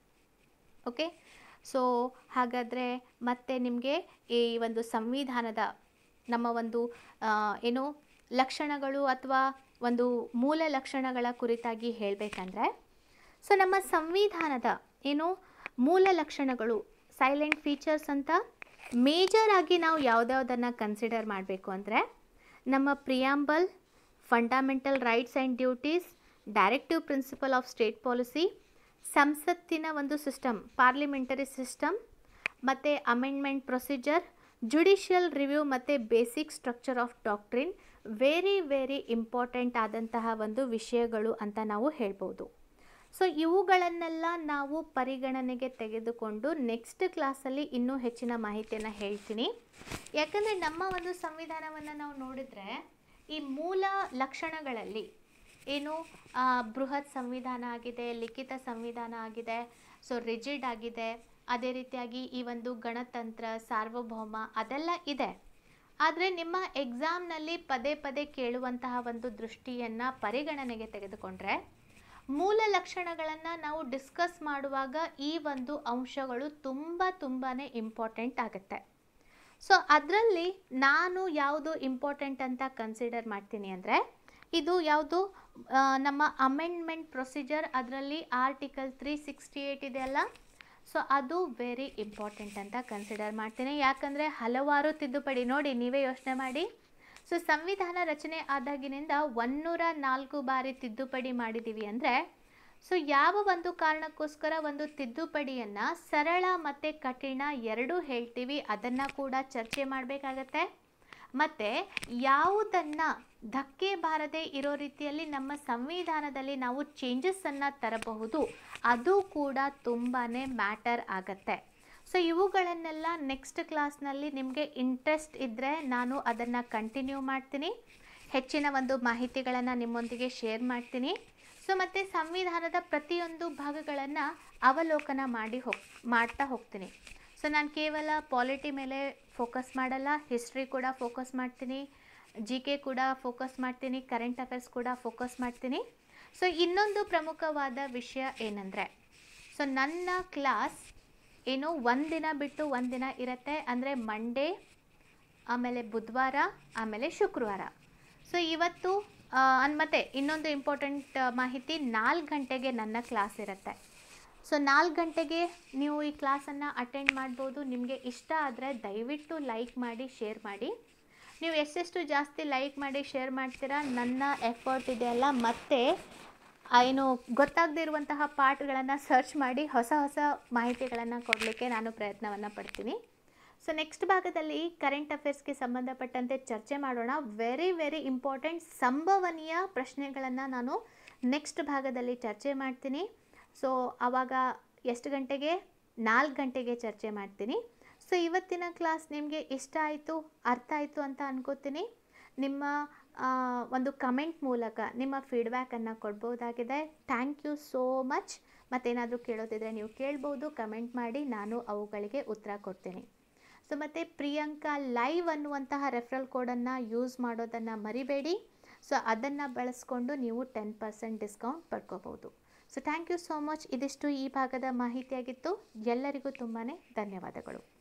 ಓಕೆ ಸೊ ಹಾಗಾದರೆ ಮತ್ತೆ ನಿಮಗೆ ಈ ಒಂದು ಸಂವಿಧಾನದ ನಮ್ಮ ಒಂದು ಆ, ಏನು ಲಕ್ಷಣಗಳು ಅಥವಾ ಒಂದು ಮೂಲ ಲಕ್ಷಣಗಳ ಕುರಿತಾಗಿ ಹೇಳಬೇಕಂದ್ರೆ ಸೊ ನಮ್ಮ ಸಂವಿಧಾನದ ಏನು ಮೂಲ ಲಕ್ಷಣಗಳು ಸೈಲೆಂಟ್ ಫೀಚರ್ಸ್ ಅಂತ ಮೇಜರ್ ಆಗಿ ನಾವು ಯಾವುದ್ಯಾವುದನ್ನು ಕನ್ಸಿಡರ್ ಮಾಡಬೇಕು ಅಂದರೆ ನಮ್ಮ preamble fundamental rights and duties directive principle of state policy ಸಂಸತ್ತಿನ ಒಂದು ಸಿಸ್ಟಮ್ ಪಾರ್ಲಿಮೆಂಟರಿ ಸಿಸ್ಟಮ್ ಮತ್ತು ಅಮೆಂಡ್ಮೆಂಟ್ ಪ್ರೊಸೀಜರ್ ಜುಡಿಷಿಯಲ್ ರಿವ್ಯೂ ಮತ್ತು basic structure of doctrine very very important ಆದಂತಹ ಒಂದು ವಿಷಯಗಳು ಅಂತ ನಾವು ಹೇಳ್ಬೋದು ಸೊ ಇವುಗಳನ್ನೆಲ್ಲ ನಾವು ಪರಿಗಣನೆಗೆ ತೆಗೆದುಕೊಂಡು ನೆಕ್ಸ್ಟ್ ಕ್ಲಾಸಲ್ಲಿ ಇನ್ನೂ ಹೆಚ್ಚಿನ ಮಾಹಿತಿಯನ್ನು ಹೇಳ್ತೀನಿ ಯಾಕಂದರೆ ನಮ್ಮ ಒಂದು ಸಂವಿಧಾನವನ್ನು ನಾವು ನೋಡಿದರೆ ಈ ಮೂಲ ಲಕ್ಷಣಗಳಲ್ಲಿ ಏನು ಆ, ಬೃಹತ್ ಸಂವಿಧಾನ ಆಗಿದೆ ಲಿಖಿತ ಸಂವಿಧಾನ ಆಗಿದೆ ಸೊ ರಿಜಿಡ್ ಆಗಿದೆ ಅದೇ ರೀತಿಯಾಗಿ ಈ ಒಂದು ಗಣತಂತ್ರ ಸಾರ್ವಭೌಮ ಅದೆಲ್ಲ ಇದೆ ಆದರೆ ನಿಮ್ಮ ಎಕ್ಸಾಮ್ನಲ್ಲಿ ಪದೇ ಪದೇ ಕೇಳುವಂತಹ ಒಂದು ದೃಷ್ಟಿಯನ್ನು ಪರಿಗಣನೆಗೆ ತೆಗೆದುಕೊಂಡ್ರೆ ಮೂಲ ಲಕ್ಷಣಗಳನ್ನು ನಾವು ಡಿಸ್ಕಸ್ ಮಾಡುವಾಗ ಈ ಒಂದು ಅಂಶಗಳು ತುಂಬ ತುಂಬಾ ಇಂಪಾರ್ಟೆಂಟ್ ಆಗುತ್ತೆ ಸೊ ಅದರಲ್ಲಿ ನಾನು ಯಾವುದು ಇಂಪಾರ್ಟೆಂಟ್ ಅಂತ ಕನ್ಸಿಡರ್ ಮಾಡ್ತೀನಿ ಅಂದರೆ ಇದು ಯಾವುದು ಆ, ನಮ್ಮ ಅಮೆಂಡ್ಮೆಂಟ್ ಪ್ರೊಸೀಜರ್ ಅದರಲ್ಲಿ ಆರ್ಟಿಕಲ್ ತ್ರೀ ಸಿಕ್ಸ್ಟಿ ಏಯ್ಟ್ ಇದೆಯಲ್ಲ ಸೊ ಅದು ವೆರಿ ಇಂಪಾರ್ಟೆಂಟ್ ಅಂತ ಕನ್ಸಿಡರ್ ಮಾಡ್ತೀನಿ ಯಾಕಂದರೆ ಹಲವಾರು ತಿದ್ದುಪಡಿ ನೋಡಿ ನೀವೇ ಯೋಚನೆ ಮಾಡಿ ಸೊ ಸಂವಿಧಾನ ರಚನೆ ಆದಾಗಿನಿಂದ ಒನ್ನೂರ ನಾಲ್ಕು ಬಾರಿ ತಿದ್ದುಪಡಿ ಮಾಡಿದ್ದೀವಿ ಅಂದರೆ ಸೊ ಯಾವ ಒಂದು ಕಾರಣಕ್ಕೋಸ್ಕರ ಒಂದು ತಿದ್ದುಪಡಿಯನ್ನು ಸರಳ ಮತ್ತು ಕಠಿಣ ಎರಡೂ ಹೇಳ್ತೀವಿ ಅದನ್ನು ಕೂಡ ಚರ್ಚೆ ಮಾಡಬೇಕಾಗತ್ತೆ ಮತ್ತು ಯಾವುದನ್ನು ಧಕ್ಕೆ ಬಾರದೆ ಇರೋ ರೀತಿಯಲ್ಲಿ ನಮ್ಮ ಸಂವಿಧಾನದಲ್ಲಿ ನಾವು ಚೇಂಜಸ್ಸನ್ನು ತರಬಹುದು ಅದು ಕೂಡ ತುಂಬಾ ಮ್ಯಾಟರ್ ಆಗತ್ತೆ ಸೊ ಇವುಗಳನ್ನೆಲ್ಲ ನೆಕ್ಸ್ಟ್ ಕ್ಲಾಸ್ನಲ್ಲಿ ನಿಮಗೆ ಇಂಟ್ರೆಸ್ಟ್ ಇದ್ದರೆ ನಾನು ಅದನ್ನು ಕಂಟಿನ್ಯೂ ಮಾಡ್ತೀನಿ ಹೆಚ್ಚಿನ ಒಂದು ಮಾಹಿತಿಗಳನ್ನು ನಿಮ್ಮೊಂದಿಗೆ ಶೇರ್ ಮಾಡ್ತೀನಿ ಸೊ ಮತ್ತು ಸಂವಿಧಾನದ ಪ್ರತಿಯೊಂದು ಭಾಗಗಳನ್ನು ಅವಲೋಕನ ಮಾಡಿ ಹೋಗ್ ಮಾಡ್ತಾ ಹೋಗ್ತೀನಿ ಸೊ ನಾನು ಕೇವಲ ಪಾಲಿಟಿ ಮೇಲೆ ಫೋಕಸ್ ಮಾಡಲ್ಲ ಹಿಸ್ಟ್ರಿ ಕೂಡ ಫೋಕಸ್ ಮಾಡ್ತೀನಿ ಜಿ ಕೆ ಕೂಡ ಫೋಕಸ್ ಮಾಡ್ತೀನಿ ಕರೆಂಟ್ ಅಫೇರ್ಸ್ ಕೂಡ ಫೋಕಸ್ ಮಾಡ್ತೀನಿ ಸೊ ಇನ್ನೊಂದು ಪ್ರಮುಖವಾದ ವಿಷಯ ಏನಂದರೆ ಸೊ ನನ್ನ ಕ್ಲಾಸ್ ಏನು ಒಂದಿನ ಬಿಟ್ಟು ಒಂದಿನ ಇರುತ್ತೆ ಅಂದರೆ ಮಂಡೇ ಆಮೇಲೆ ಬುಧವಾರ ಆಮೇಲೆ ಶುಕ್ರವಾರ ಸೊ ಇವತ್ತು ಆ, ಅನ್ ಮತ್ತೆ ಇನ್ನೊಂದು ಇಂಪಾರ್ಟೆಂಟ್ ಮಾಹಿತಿ ನಾಲ್ಕು ಗಂಟೆಗೆ ನನ್ನ ಕ್ಲಾಸ್ ಇರುತ್ತೆ ಸೊ ನಾಲ್ಕು ಗಂಟೆಗೆ ನೀವು ಈ ಕ್ಲಾಸನ್ನು ಅಟೆಂಡ್ ಮಾಡ್ಬೋದು ನಿಮಗೆ ಇಷ್ಟ ಆದರೆ ದಯವಿಟ್ಟು ಲೈಕ್ ಮಾಡಿ ಶೇರ್ ಮಾಡಿ ನೀವು ಎಷ್ಟೆಷ್ಟು ಜಾಸ್ತಿ ಲೈಕ್ ಮಾಡಿ ಶೇರ್ ಮಾಡ್ತೀರಾ ನನ್ನ ಎಫರ್ಟ್ ಇದೆಯಲ್ಲ ಮತ್ತೆ ಆ ಏನು ಗೊತ್ತಾಗದೇ ಇರುವಂತಹ ಪಾಠಗಳನ್ನು ಸರ್ಚ್ ಮಾಡಿ ಹೊಸ ಹೊಸ ಮಾಹಿತಿಗಳನ್ನು ಕೊಡಲಿಕ್ಕೆ ನಾನು ಪ್ರಯತ್ನವನ್ನು ಪಡ್ತೀನಿ ಸೊ ನೆಕ್ಸ್ಟ್ ಭಾಗದಲ್ಲಿ ಕರೆಂಟ್ ಅಫೇರ್ಸ್ಗೆ ಸಂಬಂಧಪಟ್ಟಂತೆ ಚರ್ಚೆ ಮಾಡೋಣ ವೆರಿ ವೆರಿ ಇಂಪಾರ್ಟೆಂಟ್ ಸಂಭವನೀಯ ಪ್ರಶ್ನೆಗಳನ್ನು ನಾನು ನೆಕ್ಸ್ಟ್ ಭಾಗದಲ್ಲಿ ಚರ್ಚೆ ಮಾಡ್ತೀನಿ ಸೊ ಆವಾಗ ಎಷ್ಟು ಗಂಟೆಗೆ ನಾಲ್ಕು ಗಂಟೆಗೆ ಚರ್ಚೆ ಮಾಡ್ತೀನಿ ಸೊ ಇವತ್ತಿನ ಕ್ಲಾಸ್ ನಿಮಗೆ ಇಷ್ಟ ಆಯಿತು ಅರ್ಥ ಆಯಿತು ಅಂತ ಅನ್ಕೋತೀನಿ ನಿಮ್ಮ ಆ, ಒಂದು ಕಮೆಂಟ್ ಮೂಲಕ ನಿಮ್ಮ ಫೀಡ್ಬ್ಯಾಕನ್ನು ಕೊಡ್ಬೋದಾಗಿದೆ ಥ್ಯಾಂಕ್ ಯು ಸೋ ಮಚ್ ಮತ್ತೇನಾದರೂ ಕೇಳೋದಿದ್ರೆ ನೀವು ಕೇಳ್ಬೋದು ಕಮೆಂಟ್ ಮಾಡಿ ನಾನು ಅವುಗಳಿಗೆ ಉತ್ತರ ಕೊಡ್ತೀನಿ ಸೊ ಮತ್ತು ಪ್ರಿಯಾಂಕಾ ಲೈವ್ ಅನ್ನುವಂತಹ ರೆಫರಲ್ ಕೋಡನ್ನು ಯೂಸ್ ಮಾಡೋದನ್ನು ಮರಿಬೇಡಿ ಸೊ ಅದನ್ನು ಬಳಸ್ಕೊಂಡು ನೀವು ಟೆನ್ ಪರ್ಸೆಂಟ್ ಡಿಸ್ಕೌಂಟ್ ಪಡ್ಕೋಬೋದು so thank you so much ಇದಿಷ್ಟು ಈ ಭಾಗದ ಮಾಹಿತಿಯಾಗಿತ್ತು ಎಲ್ಲರಿಗೂ ತುಂಬಾ ಧನ್ಯವಾದಗಳು